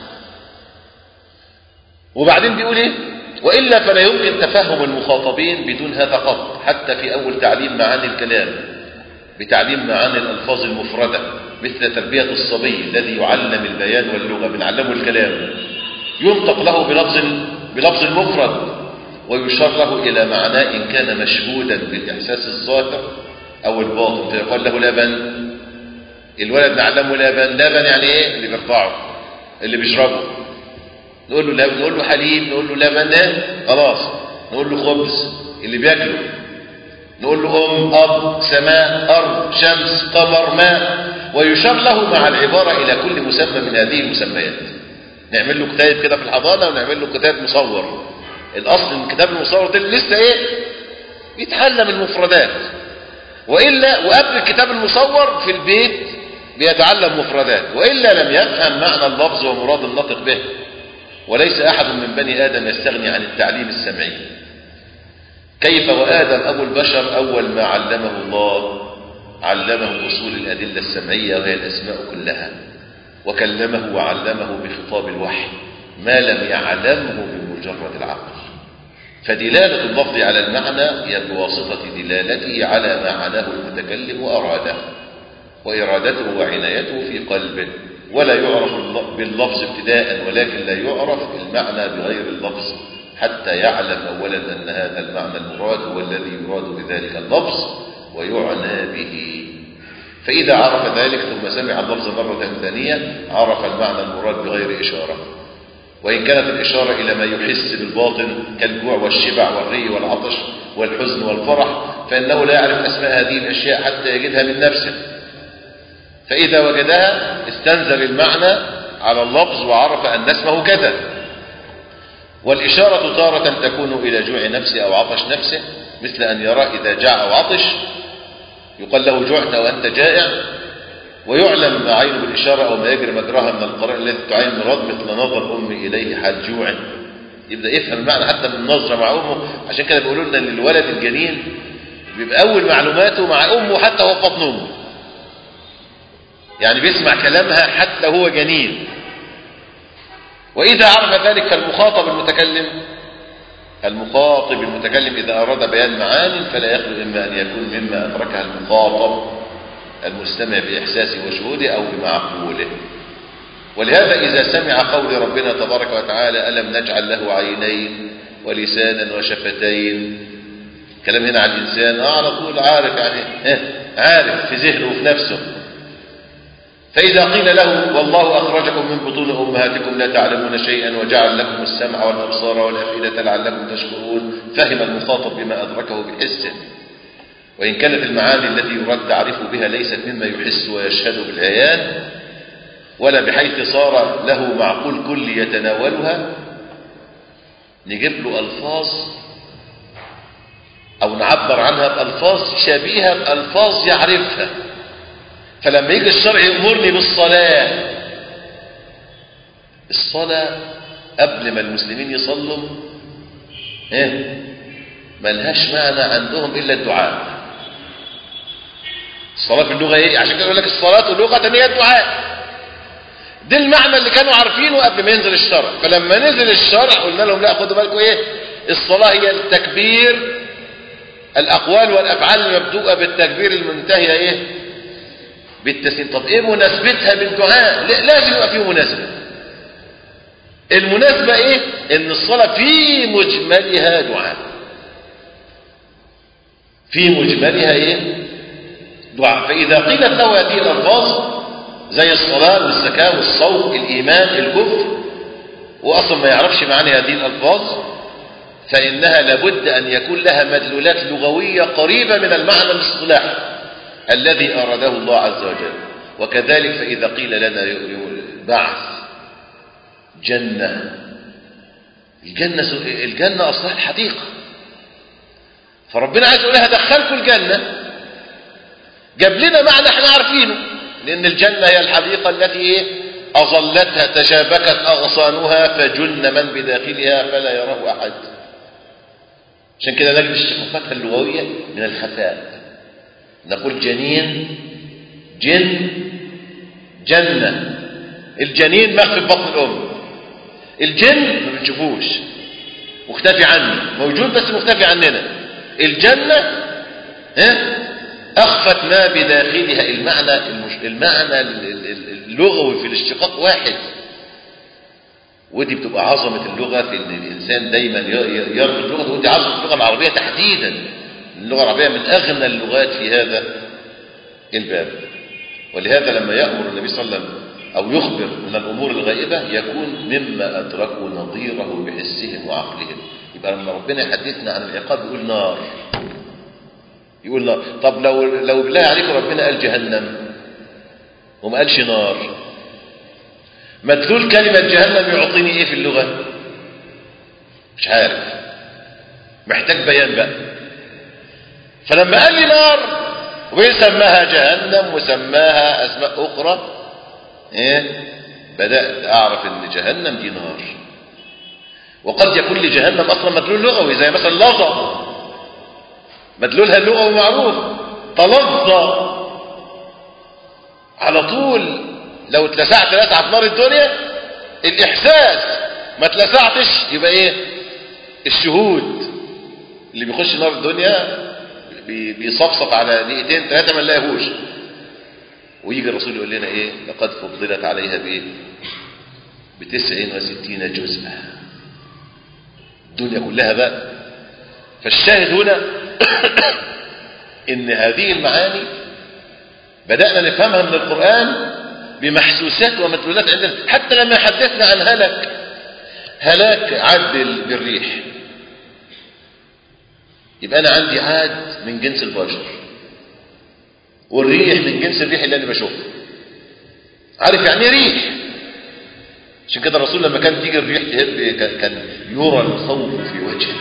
وبعدين بيقول إيه وإلا فلا يمكن تفهم المخاطبين بدون هذا قط حتى في أول تعليم معاني الكلام بتعليم معاني الألفاظ المفردة مثل تربية الصبي الذي يعلم البيان واللغة بنعلمه الكلام ينطق له بلفظ بلفظ المفرد ويشار له إلى معناه إن كان مشهودا بالإحساس الظاهر أو الباطن فيقال له لبن الولد نعلمه لبن لبن يعني إيه اللي بيرضعه اللي بيشربه نقول له لبن نقول له حليب نقول له لبن ده خلاص نقول له خبز اللي بياكله نقول له أم أب سماء أرض شمس قمر ماء ويشار له مع العبارة إلى كل مسمى من هذه المسميات نعمل له كتاب كده في الحضانة ونعمل له كتاب مصور الأصل من الكتاب المصور ده لسه إيه يتعلم المفردات وإلا وقبل الكتاب المصور في البيت بيتعلم مفردات وإلا لم يفهم معنى اللفظ ومراد الناطق به وليس أحد من بني آدم يستغني عن التعليم السمعي كيف وآدم أبو البشر أول ما علمه الله علمه أصول الأدلة السمعية وهي الأسماء كلها وكلمه وعلمه بخطاب الوحي ما لم يعلمه بمجرد العقل فدلالة اللفظ على المعنى هي بواسطة دلالته على ما عناه المتكلم وأراده وإرادته وعنايته في قلبه ولا يعرف باللفظ ابتداء ولكن لا يعرف المعنى بغير اللفظ حتى يعلم أولا أن هذا المعنى المراد هو الذي يراد بذلك اللفظ ويعنى به فإذا عرف ذلك ثم سمع اللفظ مرة ثانية عرف المعنى المراد بغير إشارة وإن كانت الإشارة إلى ما يحس بالباطن كالجوع والشبع والري والعطش والحزن والفرح فإنه لا يعرف أسماء هذه الأشياء حتى يجدها من نفسه فإذا وجدها استنزل المعنى على اللفظ وعرف أن اسمه كذا والإشارة تارة تكون إلى جوع نفسه أو عطش نفسه مثل أن يرى إذا جاع أو عطش يقال له جعت وأنت جائع ويعلم ما عينه بالإشارة أو ما يجري مجراها من القرائن التي تعين مراد مثل نظر أمي إليه حال جوع يبدأ يفهم المعنى حتى من النظرة مع أمه عشان كده بيقولوا لنا أن الولد الجنين بيبقى أول معلوماته مع أمه حتى هو في بطن أمه يعني بيسمع كلامها حتى هو جنين وإذا عرف ذلك فالمخاطب المتكلم المخاطب المتكلم إذا أراد بيان معان فلا يخلو إما أن يكون مما أدركها المخاطب المستمع بإحساسه وشهوده أو بمعقوله ولهذا إذا سمع قول ربنا تبارك وتعالى ألم نجعل له عينين ولسانا وشفتين كلام هنا عن الإنسان آه على طول عارف يعني اه عارف في ذهنه وفي نفسه فإذا قيل له والله أخرجكم من بطون أمهاتكم لا تعلمون شيئا وجعل لكم السمع والأبصار والأفئدة لعلكم تشكرون فهم المخاطب بما أدركه بحسه وإن كانت المعاني التي يراد تعريف بها ليست مما يحس ويشهد بالعيان ولا بحيث صار له معقول كل يتناولها نجيب له ألفاظ أو نعبر عنها بألفاظ شبيهة بألفاظ يعرفها فلما يجي الشرع يأمرني بالصلاة الصلاة قبل ما المسلمين يصلوا ايه ملهاش معنى عندهم إلا الدعاء الصلاة في اللغة ايه عشان كده يقول لك الصلاة لغة هي الدعاء ده المعنى اللي كانوا عارفينه قبل ما ينزل الشرع فلما نزل الشرع قلنا لهم لا خدوا بالكم ايه الصلاة هي التكبير الأقوال والأفعال المبدوءة بالتكبير المنتهية ايه بالتسليم طب ايه مناسبتها بالدعاء لازم يبقى فيه مناسبة المناسبة ايه ان الصلاة في مجملها دعاء في مجملها ايه دعاء فاذا قيلت له هذه الالفاظ زي الصلاة والزكاة والصوم الايمان الكفر واصلا ما يعرفش معاني هذه الالفاظ فانها لابد ان يكون لها مدلولات لغوية قريبة من المعنى الاصطلاحي الذي أراده الله عز وجل وكذلك فإذا قيل لنا بعث جنة الجنة الجنة أصلها الحديقة فربنا عايز يقول لها دخلكم الجنة جاب لنا معنى احنا عارفينه لأن الجنة هي الحديقة التي ايه أظلتها تشابكت أغصانها فجن من بداخلها فلا يراه أحد عشان كده نجد اشتقاقاتها اللغوية من الخفاء نقول جنين جن جنة الجنين مخفي في بطن الأم الجن ما بنشوفوش مختفي عنه موجود بس مختفي عننا الجنة ها أخفت ما بداخلها المعنى المش... المعنى اللغوي في الاشتقاق واحد ودي بتبقى عظمة اللغة في ان الإنسان دايما يربط اللغة ودي عظمة اللغة العربية تحديدا اللغة العربية من أغنى اللغات في هذا الباب ولهذا لما يأمر النبي صلى الله عليه وسلم أو يخبر من الأمور الغائبة يكون مما أدركوا نظيره بحسهم وعقلهم يبقى لما ربنا يحدثنا عن العقاب يقول نار يقول نار طب لو لو بالله عليكم ربنا قال جهنم وما قالش نار مدلول كلمة جهنم يعطيني ايه في اللغة مش عارف محتاج بيان بقى فلما قال لي نار وسماها جهنم وسماها أسماء أخرى إيه؟ بدأت أعرف أن جهنم دي نار وقد يكون لجهنم أصلا مدلول لغوي زي مثلا لظى مدلولها اللغوي معروف تلظى على طول لو اتلسعت لسعة في نار الدنيا الإحساس ما اتلسعتش يبقى إيه الشهود اللي بيخش نار الدنيا بيصفصف على دقيقتين ثلاثة ما نلاقيهوش ويجي الرسول يقول لنا ايه لقد فضلت عليها بايه بتسع وستين جزءا الدنيا كلها بقى فالشاهد هنا ان هذه المعاني بدأنا نفهمها من القرآن بمحسوسات ومدلولات عندنا حتى لما حدثنا عن هلك هلاك عاد بالريح يبقى أنا عندي عاد من جنس البشر والريح من جنس الريح اللي أنا بشوفه عارف يعني ريح عشان كده الرسول لما كان تيجي الريح تهب كان يرى الخوف في وجهه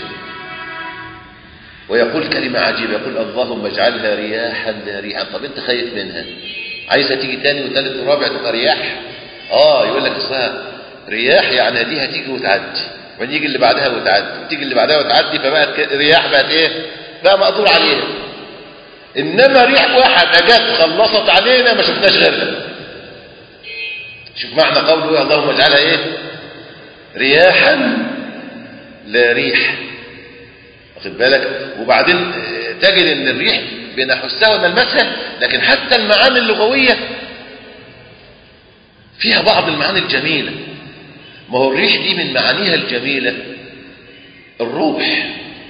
ويقول كلمة عجيبة يقول اللهم اجعلها رياحا لا ريحا طب انت خايف منها عايزها تيجي تاني وتالت ورابع تبقى رياح اه يقول لك اصلها رياح يعني دي هتيجي وتعدي وبعدين يجي اللي بعدها وتعدي تيجي اللي بعدها وتعدي فبقت رياح بقت ايه بقى مقدور عليها انما ريح واحد جت خلصت علينا ما شفناش غيرها شوف معنى قوله اللهم اجعلها ايه رياحا لا ريح واخد بالك وبعدين تجد ان الريح بنحسها ونلمسها لكن حتى المعاني اللغويه فيها بعض المعاني الجميله ما هو الريح دي من معانيها الجميله الروح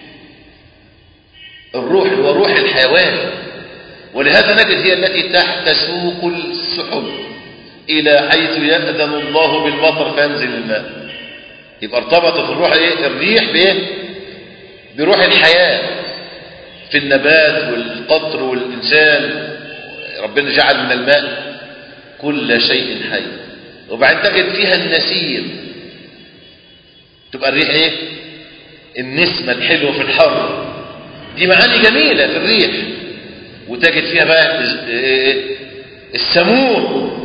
الروح هو روح الحيوان ولهذا نجد هي التي تسوق السحب الى حيث يأذن الله بالمطر فينزل الماء يبقى ارتبطت الروح ايه الريح بايه بروح الحياة في النبات والقطر والإنسان ربنا جعل من الماء كل شيء حي وبعدين تجد فيها النسيم تبقى الريح ايه النسمة الحلوة في الحر دي معاني جميلة في الريح وتجد فيها بقى السموم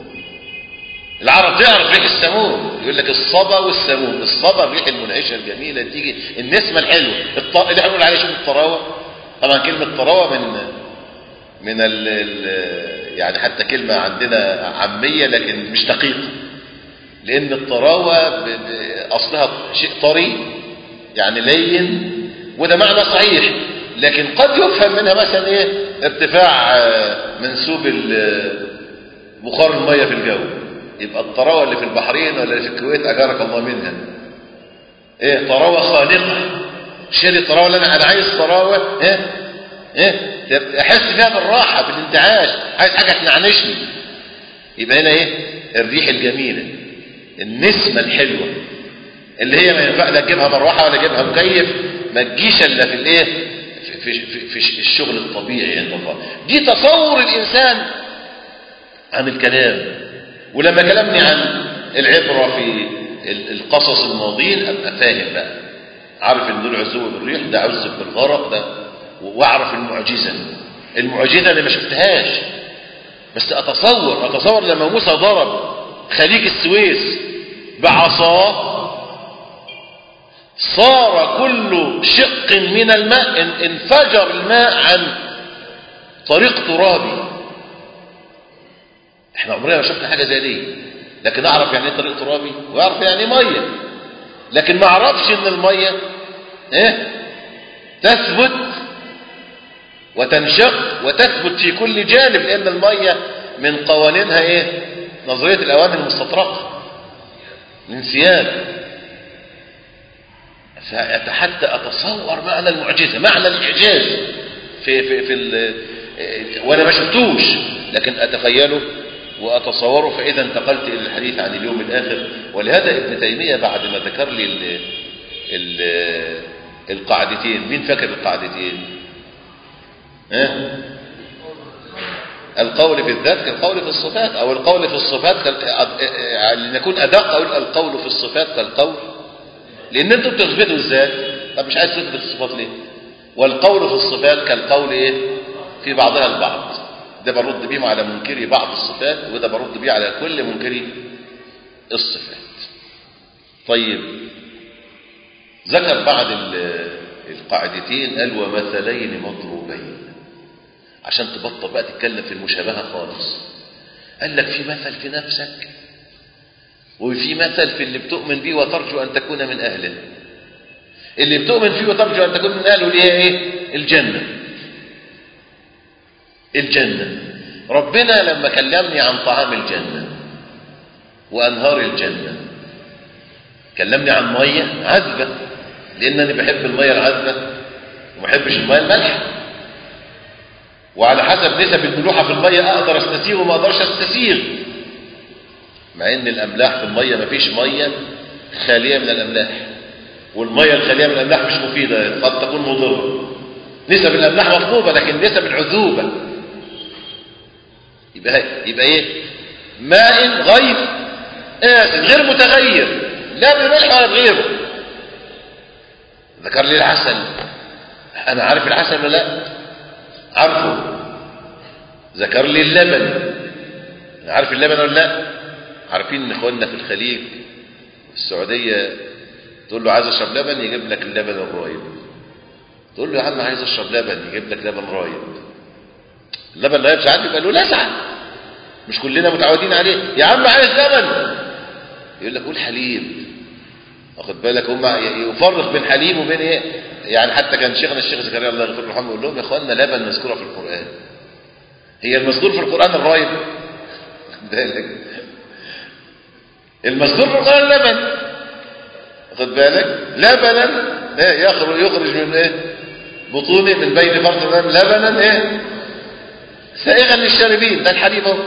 العرب تعرف ريح السموم يقول لك الصبا والسموم الصبا الريح المنعشه الجميله تيجي النسمه الحلوه الط... اللي احنا بنقول عليه شوف الطراوه طبعا كلمه طراوه من من ال... ال... يعني حتى كلمه عندنا عاميه لكن مش دقيقه لان الطراوه ب... ب... اصلها شيء طري يعني لين وده معنى صحيح لكن قد يفهم منها مثلا ايه ارتفاع منسوب بخار الميه في الجو يبقى الطراوه اللي في البحرين ولا اللي في الكويت اجارك الله منها ايه طراوه خالقه شيل الطراوه اللي انا انا عايز طراوه ايه ايه احس فيها بالراحه بالانتعاش عايز حاجه تنعنشني يبقى هنا ايه الريح الجميله النسمه الحلوه اللي هي ما ينفع لا تجيبها مروحه ولا تجيبها مكيف ما تجيش الا في الايه في, في, في الشغل الطبيعي عند الله دي تصور الانسان عن الكلام ولما كلمني عن العبرة في القصص الماضيين أبقى فاهم بقى عارف ان دول عزوه بالريح ده عزب بالغرق ده واعرف المعجزة المعجزة اللي ما شفتهاش بس اتصور اتصور لما موسى ضرب خليج السويس بعصاه صار كل شق من الماء انفجر الماء عن طريق ترابي احنا عمرنا ما شفنا حاجه زي دي لكن اعرف يعني ايه طريق ترابي واعرف يعني ايه ميه لكن ما اعرفش ان الميه ايه تثبت وتنشق وتثبت في كل جانب لان الميه من قوانينها ايه نظريه الاواني المستطرقه الانسياب حتى اتصور معنى المعجزه معنى الاعجاز في في في وانا ما شفتوش لكن اتخيله وأتصوره فإذا انتقلت إلى الحديث عن اليوم الآخر ولهذا ابن تيمية بعد ما ذكر لي ال ال القاعدتين مين فاكر القاعدتين ها؟ القول في الذات كالقول في الصفات أو القول في الصفات كال... لنكون أدق أقول القول في الصفات كالقول لأن أنتم بتثبتوا الذات طب مش عايز تثبت الصفات ليه والقول في الصفات كالقول إيه في بعضها البعض ده برد بيه على منكري بعض الصفات وده برد بيه على كل منكري الصفات طيب ذكر بعد القاعدتين قال ومثلين مضروبين عشان تبطل بقى تتكلم في المشابهة خالص قال لك في مثل في نفسك وفي مثل في اللي بتؤمن بيه وترجو أن تكون من أهله اللي بتؤمن فيه وترجو أن تكون من أهله اللي هي إيه الجنة الجنة ربنا لما كلمني عن طعام الجنة وأنهار الجنة كلمني عن مية عذبة لأنني بحب المية العذبة وما بحبش المية المالحة وعلى حسب نسب الملوحة في المية أقدر أستسيغ وما أقدرش أستسيغ مع إن الأملاح في المية ما فيش مية خالية من الأملاح والمية الخالية من الأملاح مش مفيدة قد تكون مضرة نسب الأملاح مطلوبة لكن نسب العذوبة يبقى يبقى إيه ماء غير آسن غير متغير لا بملح ولا بغيره ذكر لي العسل أنا عارف العسل ولا لا عارفه ذكر لي اللبن أنا عارف اللبن ولا لا عارفين ان اخواننا في الخليج في السعودية تقول له عايز اشرب لبن يجيب لك اللبن الرايب تقول له يا عم عايز اشرب لبن يجيب لك لبن رايب اللبن رايب ساعات يبقى له لسعه مش كلنا متعودين عليه يا عم عايز لبن يقول لك قول حليب واخد بالك هم يفرق بين حليب وبين ايه يعني حتى كان شيخنا الشيخ زكريا الله يغفر له ويرحمه يقول لهم يا اخوانا لبن مذكوره في القران هي المذكور في القران الرايب واخد بالك المذكور في القران اللبن واخد بالك لبنا ايه يخرج يخرج من ايه بطونه من بين فرث الامام لبنا ايه سائغا للشاربين ده الحليب اهو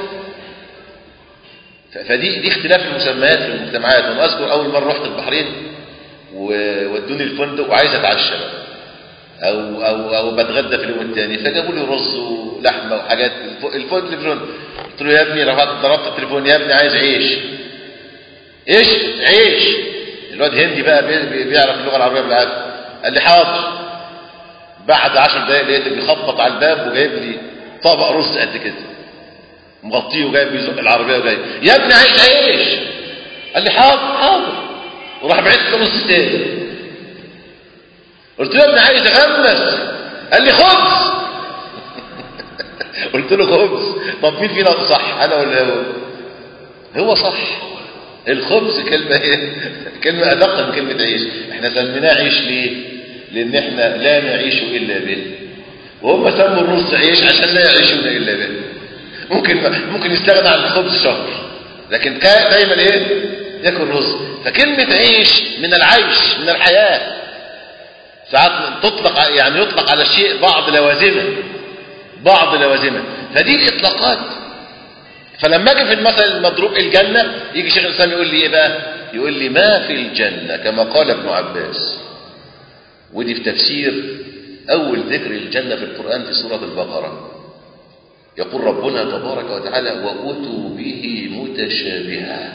فدي دي اختلاف المسميات في المجتمعات وانا اذكر اول مره رحت البحرين وودوني الفندق وعايز اتعشى بقى او او او بتغدى في اليوم الثاني فجابوا لي رز ولحمه وحاجات الفندق اللي في الفندق قلت له يا ابني رفعت ضربت التليفون يا ابني عايز عيش ايش عيش الواد هندي بقى بيعرف اللغه العربيه بالعافيه قال لي حاضر بعد عشر دقايق لقيته بيخبط على الباب وجايب لي طبق رز قد كده مغطيه وجايب بيزق العربيه وجاي يا ابني عايز عيش قال لي حاضر حاضر وراح بعت له نص تاني قلت له يا ابني عايز اغمس قال لي خبز قلت له خبز طب مين فينا صح انا ولا هو هو صح الخبز كلمة ايه كلمة ادق من كلمة عيش احنا سميناه عيش ليه لان احنا لا نعيش الا به وهم سموا الرز عيش عشان لا يعيشون الا به ممكن ممكن يستغنى عن الخبز شهر لكن كان دايما ايه ياكل رز فكلمة عيش من العيش من الحياة ساعات تطلق يعني يطلق على الشيء بعض لوازمه بعض لوازمه فدي الاطلاقات فلما اجي في المثل المضروب الجنة يجي شيخ الاسلام يقول لي ايه بقى يقول لي ما في الجنة كما قال ابن عباس ودي في تفسير اول ذكر الجنة في القرآن في سورة البقرة يقول ربنا تبارك وتعالى وأتوا به متشابها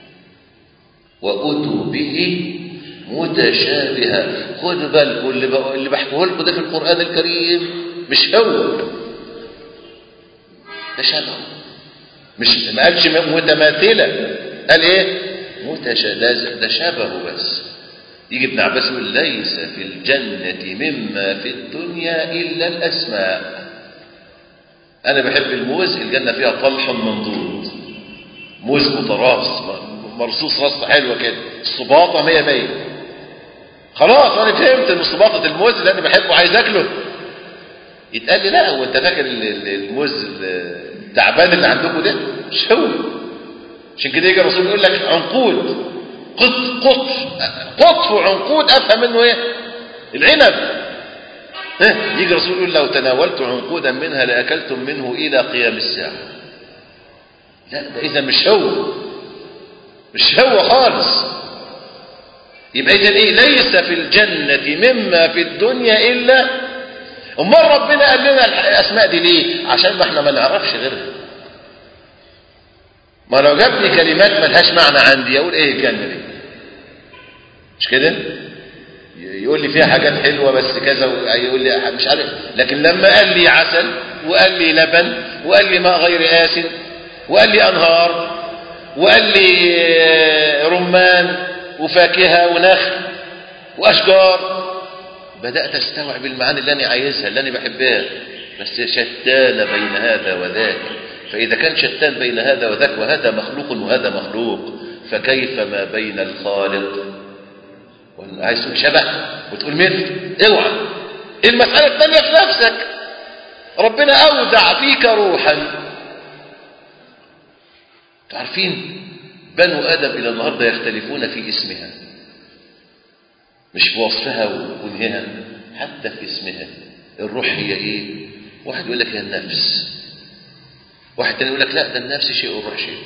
وأتوا به متشابها خد بالكم اللي بقى اللي بحكيه لكم ده في القرآن الكريم مش هو ده شبهه مش ما قالش متماثلة قال ايه متشابه ده شبهه بس يجي ابن عباس يقول ليس في الجنة مما في الدنيا إلا الأسماء أنا بحب الموز الجنة فيها طلح منضود موز متراص مرصوص رصة حلوة كده الصباطة مية مية خلاص أنا فهمت إن صباطة الموز اللي أنا بحبه عايز أكله يتقال لي لا هو أنت فاكر الموز التعبان اللي عندكم ده مش هو عشان كده يجي الرسول يقول لك عنقود قط قطف قطف وعنقود أفهم منه إيه العنب يجي الرسول يقول لو تناولت عنقودا منها لأكلتم منه إلى قيام الساعة لا ده إذا مش هو مش هو خالص يبقى إذا إيه ليس في الجنة مما في الدنيا إلا أمال ربنا قال لنا الأسماء دي ليه عشان ما احنا ما نعرفش غيرها ما لو جابني كلمات ملهاش معنى عندي أقول إيه الجنة دي مش كده يقول لي فيها حاجات حلوة بس كذا يقول لي مش عارف لكن لما قال لي عسل وقال لي لبن وقال لي ماء غير آسن وقال لي أنهار وقال لي رمان وفاكهة ونخل وأشجار بدأت أستوعب المعاني اللي أنا عايزها اللي أنا بحبها بس شتان بين هذا وذاك فإذا كان شتان بين هذا وذاك وهذا مخلوق وهذا مخلوق فكيف ما بين الخالق عايز تقول شبه وتقول مثل اوعى المسألة الثانية في نفسك ربنا أودع فيك روحا تعرفين بنو آدم إلى النهاردة يختلفون في اسمها مش في وصفها وكنهها حتى في اسمها الروح هي ايه واحد يقول لك هي النفس واحد تاني يقول لك لا ده النفس شيء والروح شيء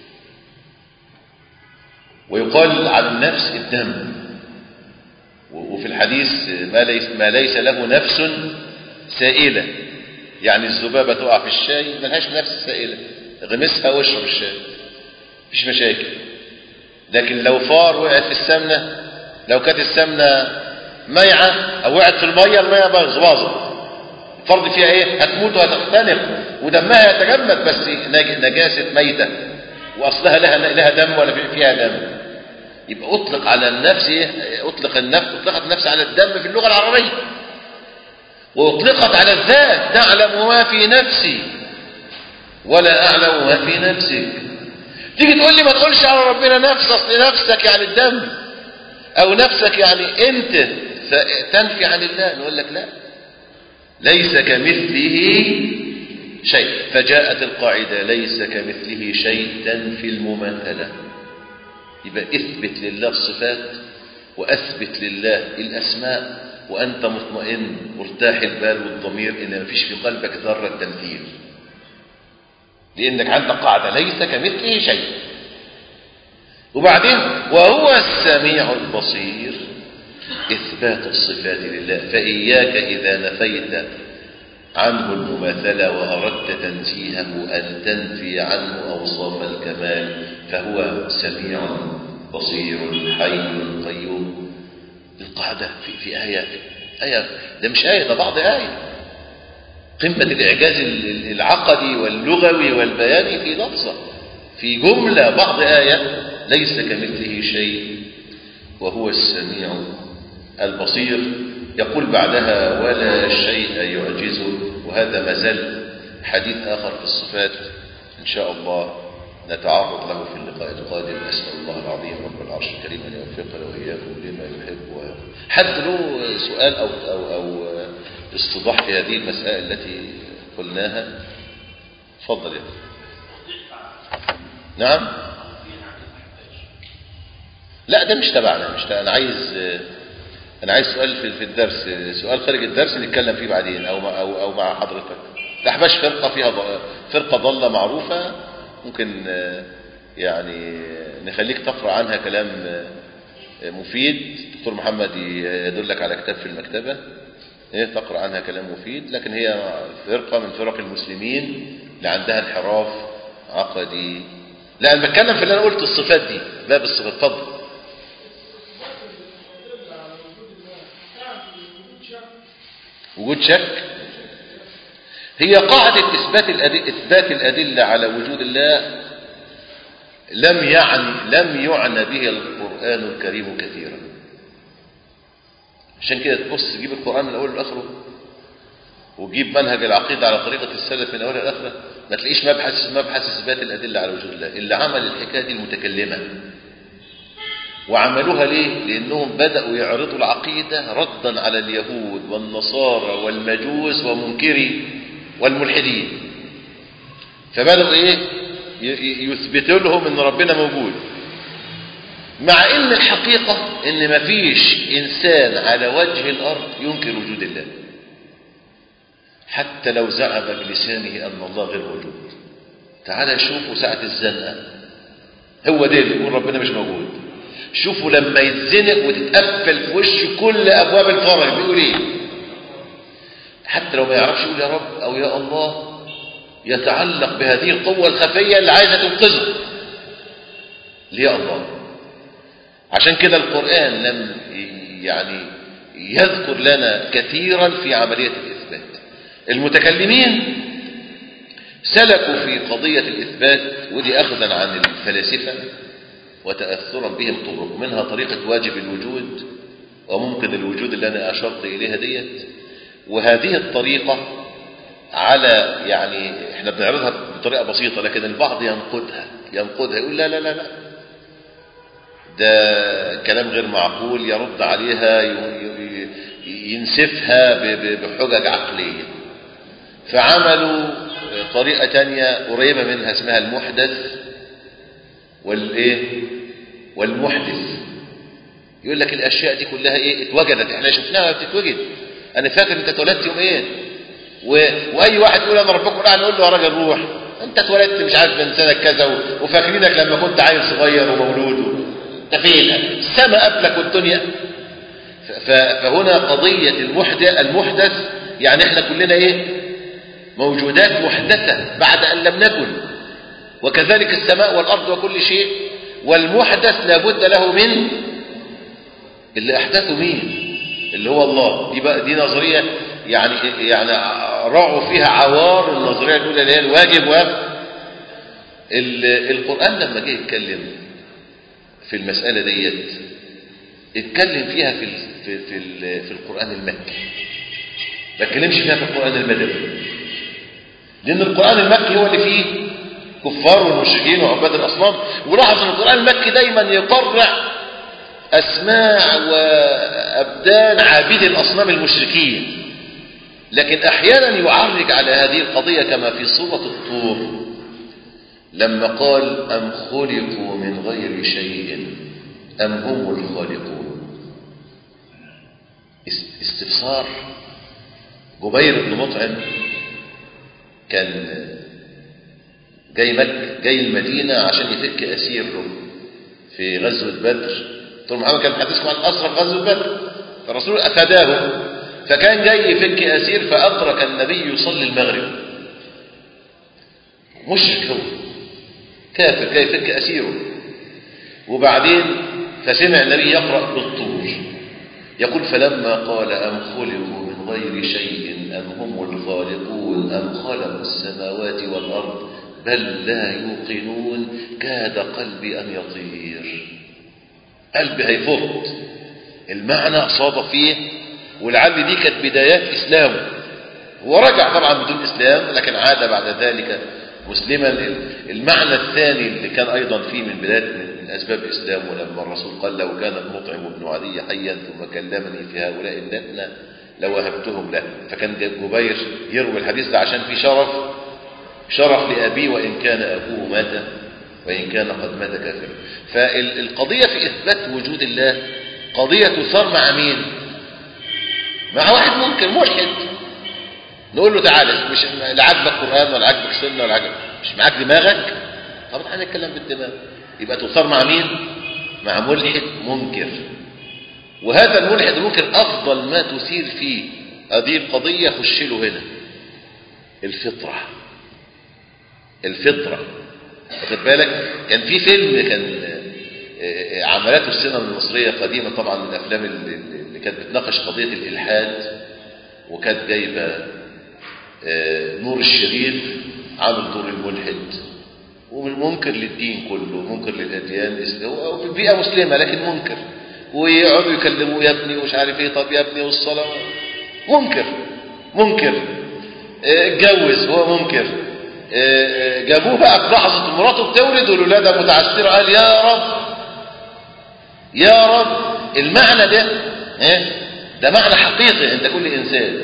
ويقال عن النفس الدم وفي الحديث ما ليس, ما ليس له نفس سائلة يعني الذبابة تقع في الشاي ملهاش نفس سائلة غمسها واشرب الشاي مفيش مشاكل لكن لو فار وقعت في السمنة لو كانت السمنة ميعة أو وقعت في المية المية باظت الفرد فيها ايه هتموت وهتختنق ودمها يتجمد بس نجاسة ميتة واصلها لها لها دم ولا فيها دم يبقى اطلق على النفس ايه اطلق النفس اطلقت النفس على الدم في اللغة العربية واطلقت على الذات تعلم ما في نفسي ولا اعلم ما في نفسك تيجي تقول لي ما تقولش على ربنا نفس اصل نفسك يعني الدم او نفسك يعني انت تنفي عن الله نقول لك لا ليس كمثله شيء فجاءت القاعدة ليس كمثله شيء تنفي المماثلة يبقى اثبت لله الصفات واثبت لله الاسماء وانت مطمئن مرتاح البال والضمير ان ما فيش في قلبك ذرة تمثيل لانك عندك قاعدة ليس كمثله شيء وبعدين وهو السميع البصير إثبات الصفات لله فإياك إذا نفيت عنه المماثلة وأردت تنزيهه أن تنفي عنه أوصاف الكمال فهو سميع بصير حي قيوم القاعدة في, في آية آية ده مش آية ده بعض آية قمة الإعجاز العقدي واللغوي والبياني في لفظة في جملة بعض آية ليس كمثله شيء وهو السميع البصير يقول بعدها ولا شيء يعجزه وهذا ما زال حديث آخر في الصفات إن شاء الله نتعرض له في اللقاء القادم أسأل الله العظيم رب العرش الكريم أن يوفقنا وإياكم لما يحب ويرضى حد له سؤال أو, أو, أو استضاح في هذه المسائل التي قلناها تفضل يا نعم لا ده مش تبعنا مش تبعنا. انا عايز انا عايز سؤال في في الدرس سؤال خارج الدرس نتكلم فيه بعدين او مع او او مع حضرتك الاحباش فرقه فيها فرقه ضاله معروفه ممكن يعني نخليك تقرا عنها كلام مفيد دكتور محمد يدلك على كتاب في المكتبه ايه تقرا عنها كلام مفيد لكن هي فرقه من فرق المسلمين اللي عندها انحراف عقدي لا انا بتكلم في اللي انا قلت الصفات دي باب الصفات اتفضل وجود شك هي قاعدة إثبات الأدلة, إثبات الأدلة على وجود الله لم يعني لم يعنى به القرآن الكريم كثيرا عشان كده تبص تجيب القرآن من أوله لآخره وتجيب منهج العقيدة على طريقة السلف من أولها لآخره ما تلاقيش مبحث مبحث إثبات الأدلة على وجود الله اللي عمل الحكاية دي المتكلمة وعملوها ليه لأنهم بدأوا يعرضوا العقيدة ردا على اليهود والنصارى والمجوس ومنكري والملحدين فبدأوا إيه يثبتوا لهم أن ربنا موجود مع أن الحقيقة أن مفيش إنسان على وجه الأرض ينكر وجود الله حتى لو زعم بلسانه أن الله غير موجود تعال شوفوا ساعة الزنقة هو ده اللي يقول ربنا مش موجود شوفوا لما يتزنق وتتقفل في وشه كل ابواب الفرج بيقول ايه حتى لو ما يعرفش يقول يا رب او يا الله يتعلق بهذه القوة الخفية اللي عايزة تنقذه ليه الله عشان كده القرآن لم يعني يذكر لنا كثيرا في عملية الإثبات المتكلمين سلكوا في قضية الإثبات ودي أخذا عن الفلاسفة وتأثرا بهم طرق منها طريقة واجب الوجود وممكن الوجود اللي أنا أشرت إليها ديت وهذه الطريقة على يعني احنا بنعرضها بطريقة بسيطة لكن البعض ينقدها ينقدها يقول لا لا لا لا ده كلام غير معقول يرد عليها ينسفها بحجج عقلية فعملوا طريقة تانية قريبة منها اسمها المحدث والايه والمحدث يقول لك الاشياء دي كلها ايه اتوجدت احنا شفناها بتتوجد انا فاكر انت اتولدت يوم ايه و... واي واحد يقول انا ربكم الاعلى نقول له يا راجل روح انت اتولدت مش عارف من سنه كذا و... وفاكرينك لما كنت عيل صغير ومولود و... انت فين السماء قبلك والدنيا ف... ف... فهنا قضيه المحدث المحدث يعني احنا كلنا ايه موجودات محدثه بعد ان لم نكن وكذلك السماء والارض وكل شيء والمحدث لابد له من اللي احدثه مين اللي هو الله دي بقى دي نظريه يعني يعني راعوا فيها عوار النظريه الاولى اللي هي الواجب و القران لما جه يتكلم في المساله ديت اتكلم فيها في في في, في القران المكي ما اتكلمش فيها في القران المدني لان القران المكي هو اللي فيه كفار والمشركين وعباد الاصنام ولاحظ ان القران المكي دايما يقرع أسماع وأبدان عابد الأصنام المشركين لكن أحيانا يعرج على هذه القضية كما في سورة الطور لما قال أم خلقوا من غير شيء أم هم الخالقون استفسار جبير بن مطعم كان جاي مكة جاي المدينة عشان يفك أسير له في غزوة بدر دكتور محمد كان حديثكم عن أسرى في غزوة بدر فالرسول أفداه فكان جاي يفك أسير فأدرك النبي يصلي المغرب مشرك هو كافر جاي يفك أسيره وبعدين فسمع النبي يقرأ بالطور يقول فلما قال أم خلقوا من غير شيء أم هم الخالقون أم خلقوا السماوات والأرض بل لا يوقنون كاد قلبي أن يطير قلبي هيفرط المعنى صادق فيه ولعل دي كانت بدايات إسلامه هو رجع طبعا بدون إسلام لكن عاد بعد ذلك مسلما المعنى الثاني اللي كان أيضا فيه من بداية من أسباب إسلامه لما الرسول قال لو كان المطعم بن عدي حيا ثم كلمني في هؤلاء النتنة لوهبتهم له فكان جبير يروي الحديث ده عشان في شرف شرف لأبيه وإن كان أبوه مات وإن كان قد مات كافرا فالقضية في إثبات وجود الله قضية تثار مع مين مع واحد ممكن ملحد نقول له تعالى مش لا عاجبك قرآن ولا عاجبك سنة ولا عاجبك مش معاك دماغك طبعا هنتكلم بالدماغ يبقى تثار مع مين مع ملحد منكر وهذا الملحد المنكر أفضل ما تثير فيه هذه القضية خش له هنا الفطرة الفطرة واخد بالك كان في فيلم كان عملاته السينما المصرية قديما طبعا من الأفلام اللي كانت بتناقش قضية الإلحاد وكانت جايبة نور الشريف عامل دور الملحد ومن منكر للدين كله منكر للأديان هو في بيئة مسلمة لكن منكر ويقعدوا يكلموه يا ابني ومش عارف ايه طب يا ابني والصلاة منكر منكر اتجوز هو منكر جابوه بقى في لحظة مراته بتولد والولادة متعسرة قال يا رب يا رب المعنى ده ده معنى حقيقي عند كل إنسان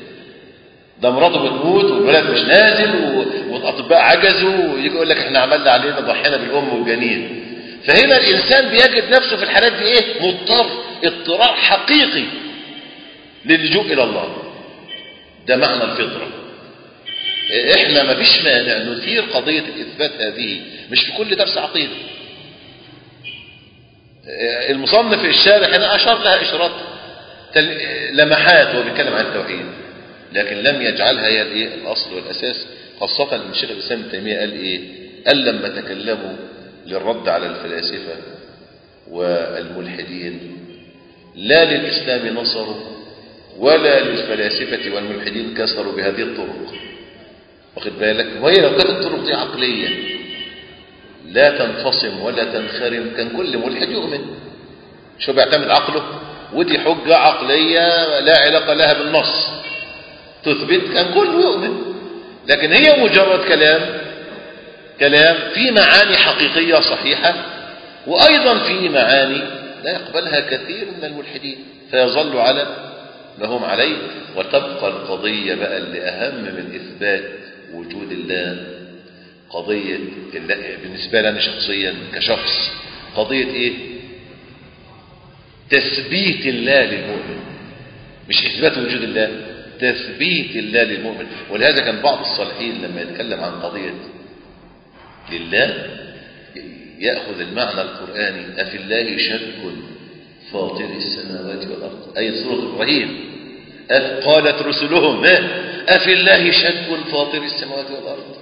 ده مراته بتموت والولد مش نازل والأطباء عجزوا ويجي يقول لك احنا عملنا علينا ضحينا بالأم والجنين فهنا الإنسان بيجد نفسه في الحالات دي ايه مضطر اضطرار حقيقي للجوء إلى الله ده معنى الفطره احنا ما فيش مانع نثير قضية الإثبات هذه مش في كل درس عقيدة المصنف الشارح هنا أشار لها إشارات لمحات وهو بيتكلم عن التوحيد لكن لم يجعلها هي الايه الأصل والأساس خاصة ان الشيخ الإسلام ابن تيمية قال إيه قال لما تكلموا للرد على الفلاسفة والملحدين لا للإسلام نصروا ولا للفلاسفة والملحدين كسروا بهذه الطرق واخد بالك وهي لو كانت الطرق دي عقلية لا تنفصم ولا تنخرم كان كل ملحد يؤمن شو بيعتمد عقله ودي حجة عقلية لا علاقة لها بالنص تثبت كان كله يؤمن لكن هي مجرد كلام كلام في معاني حقيقية صحيحة وأيضا في معاني لا يقبلها كثير من الملحدين فيظل على ما هم عليه وتبقى القضية بقى اللي أهم من إثبات وجود الله قضية بالنسبة لي أنا شخصيا كشخص قضية إيه تثبيت الله للمؤمن مش إثبات وجود الله تثبيت الله للمؤمن ولهذا كان بعض الصالحين لما يتكلم عن قضية لله يأخذ المعنى القرآني أفي الله شك فاطر السماوات والأرض أي سورة إبراهيم أف قالت رسلهم أفي الله شك فاطر السماوات والأرض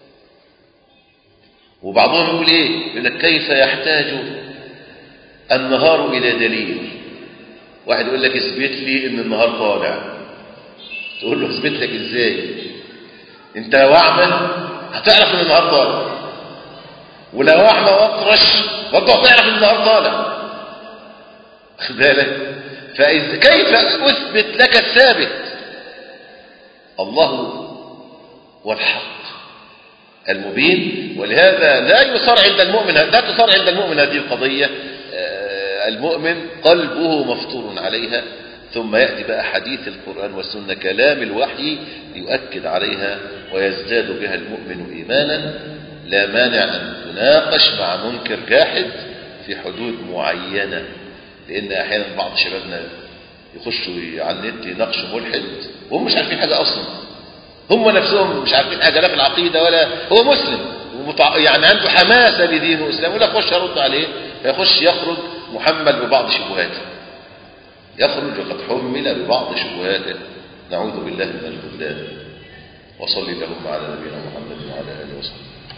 وبعضهم يقول إيه يقول لك كيف يحتاج النهار إلى دليل واحد يقول لك اثبت لي ان النهار طالع تقول له اثبت لك ازاي انت لو اعمى هتعرف ان النهار طالع ولو اعمى واطرش برضه هتعرف ان النهار طالع خد بالك فإذ كيف اثبت لك الثابت الله والحق المبين ولهذا لا يصار عند المؤمن لا تصار عند المؤمن هذه القضيه المؤمن قلبه مفطور عليها ثم يأتي بقى حديث القرآن والسنة كلام الوحي يؤكد عليها ويزداد بها المؤمن إيمانا لا مانع أن تناقش مع منكر جاحد في حدود معينة لأن أحيانا بعض شبابنا يخشوا على النت يناقشوا ملحد وهم مش عارفين حاجة أصلا هم نفسهم مش عارفين حاجة لا في العقيدة ولا هو مسلم يعني عنده حماسة لدينه وإسلامه ولا يخش يرد عليه فيخش يخرج محمل ببعض شبهاته يخرج وقد حمل ببعض شبهاته نعوذ بالله من الخذلان وصلي اللهم على نبينا محمد وعلى اله وصحبه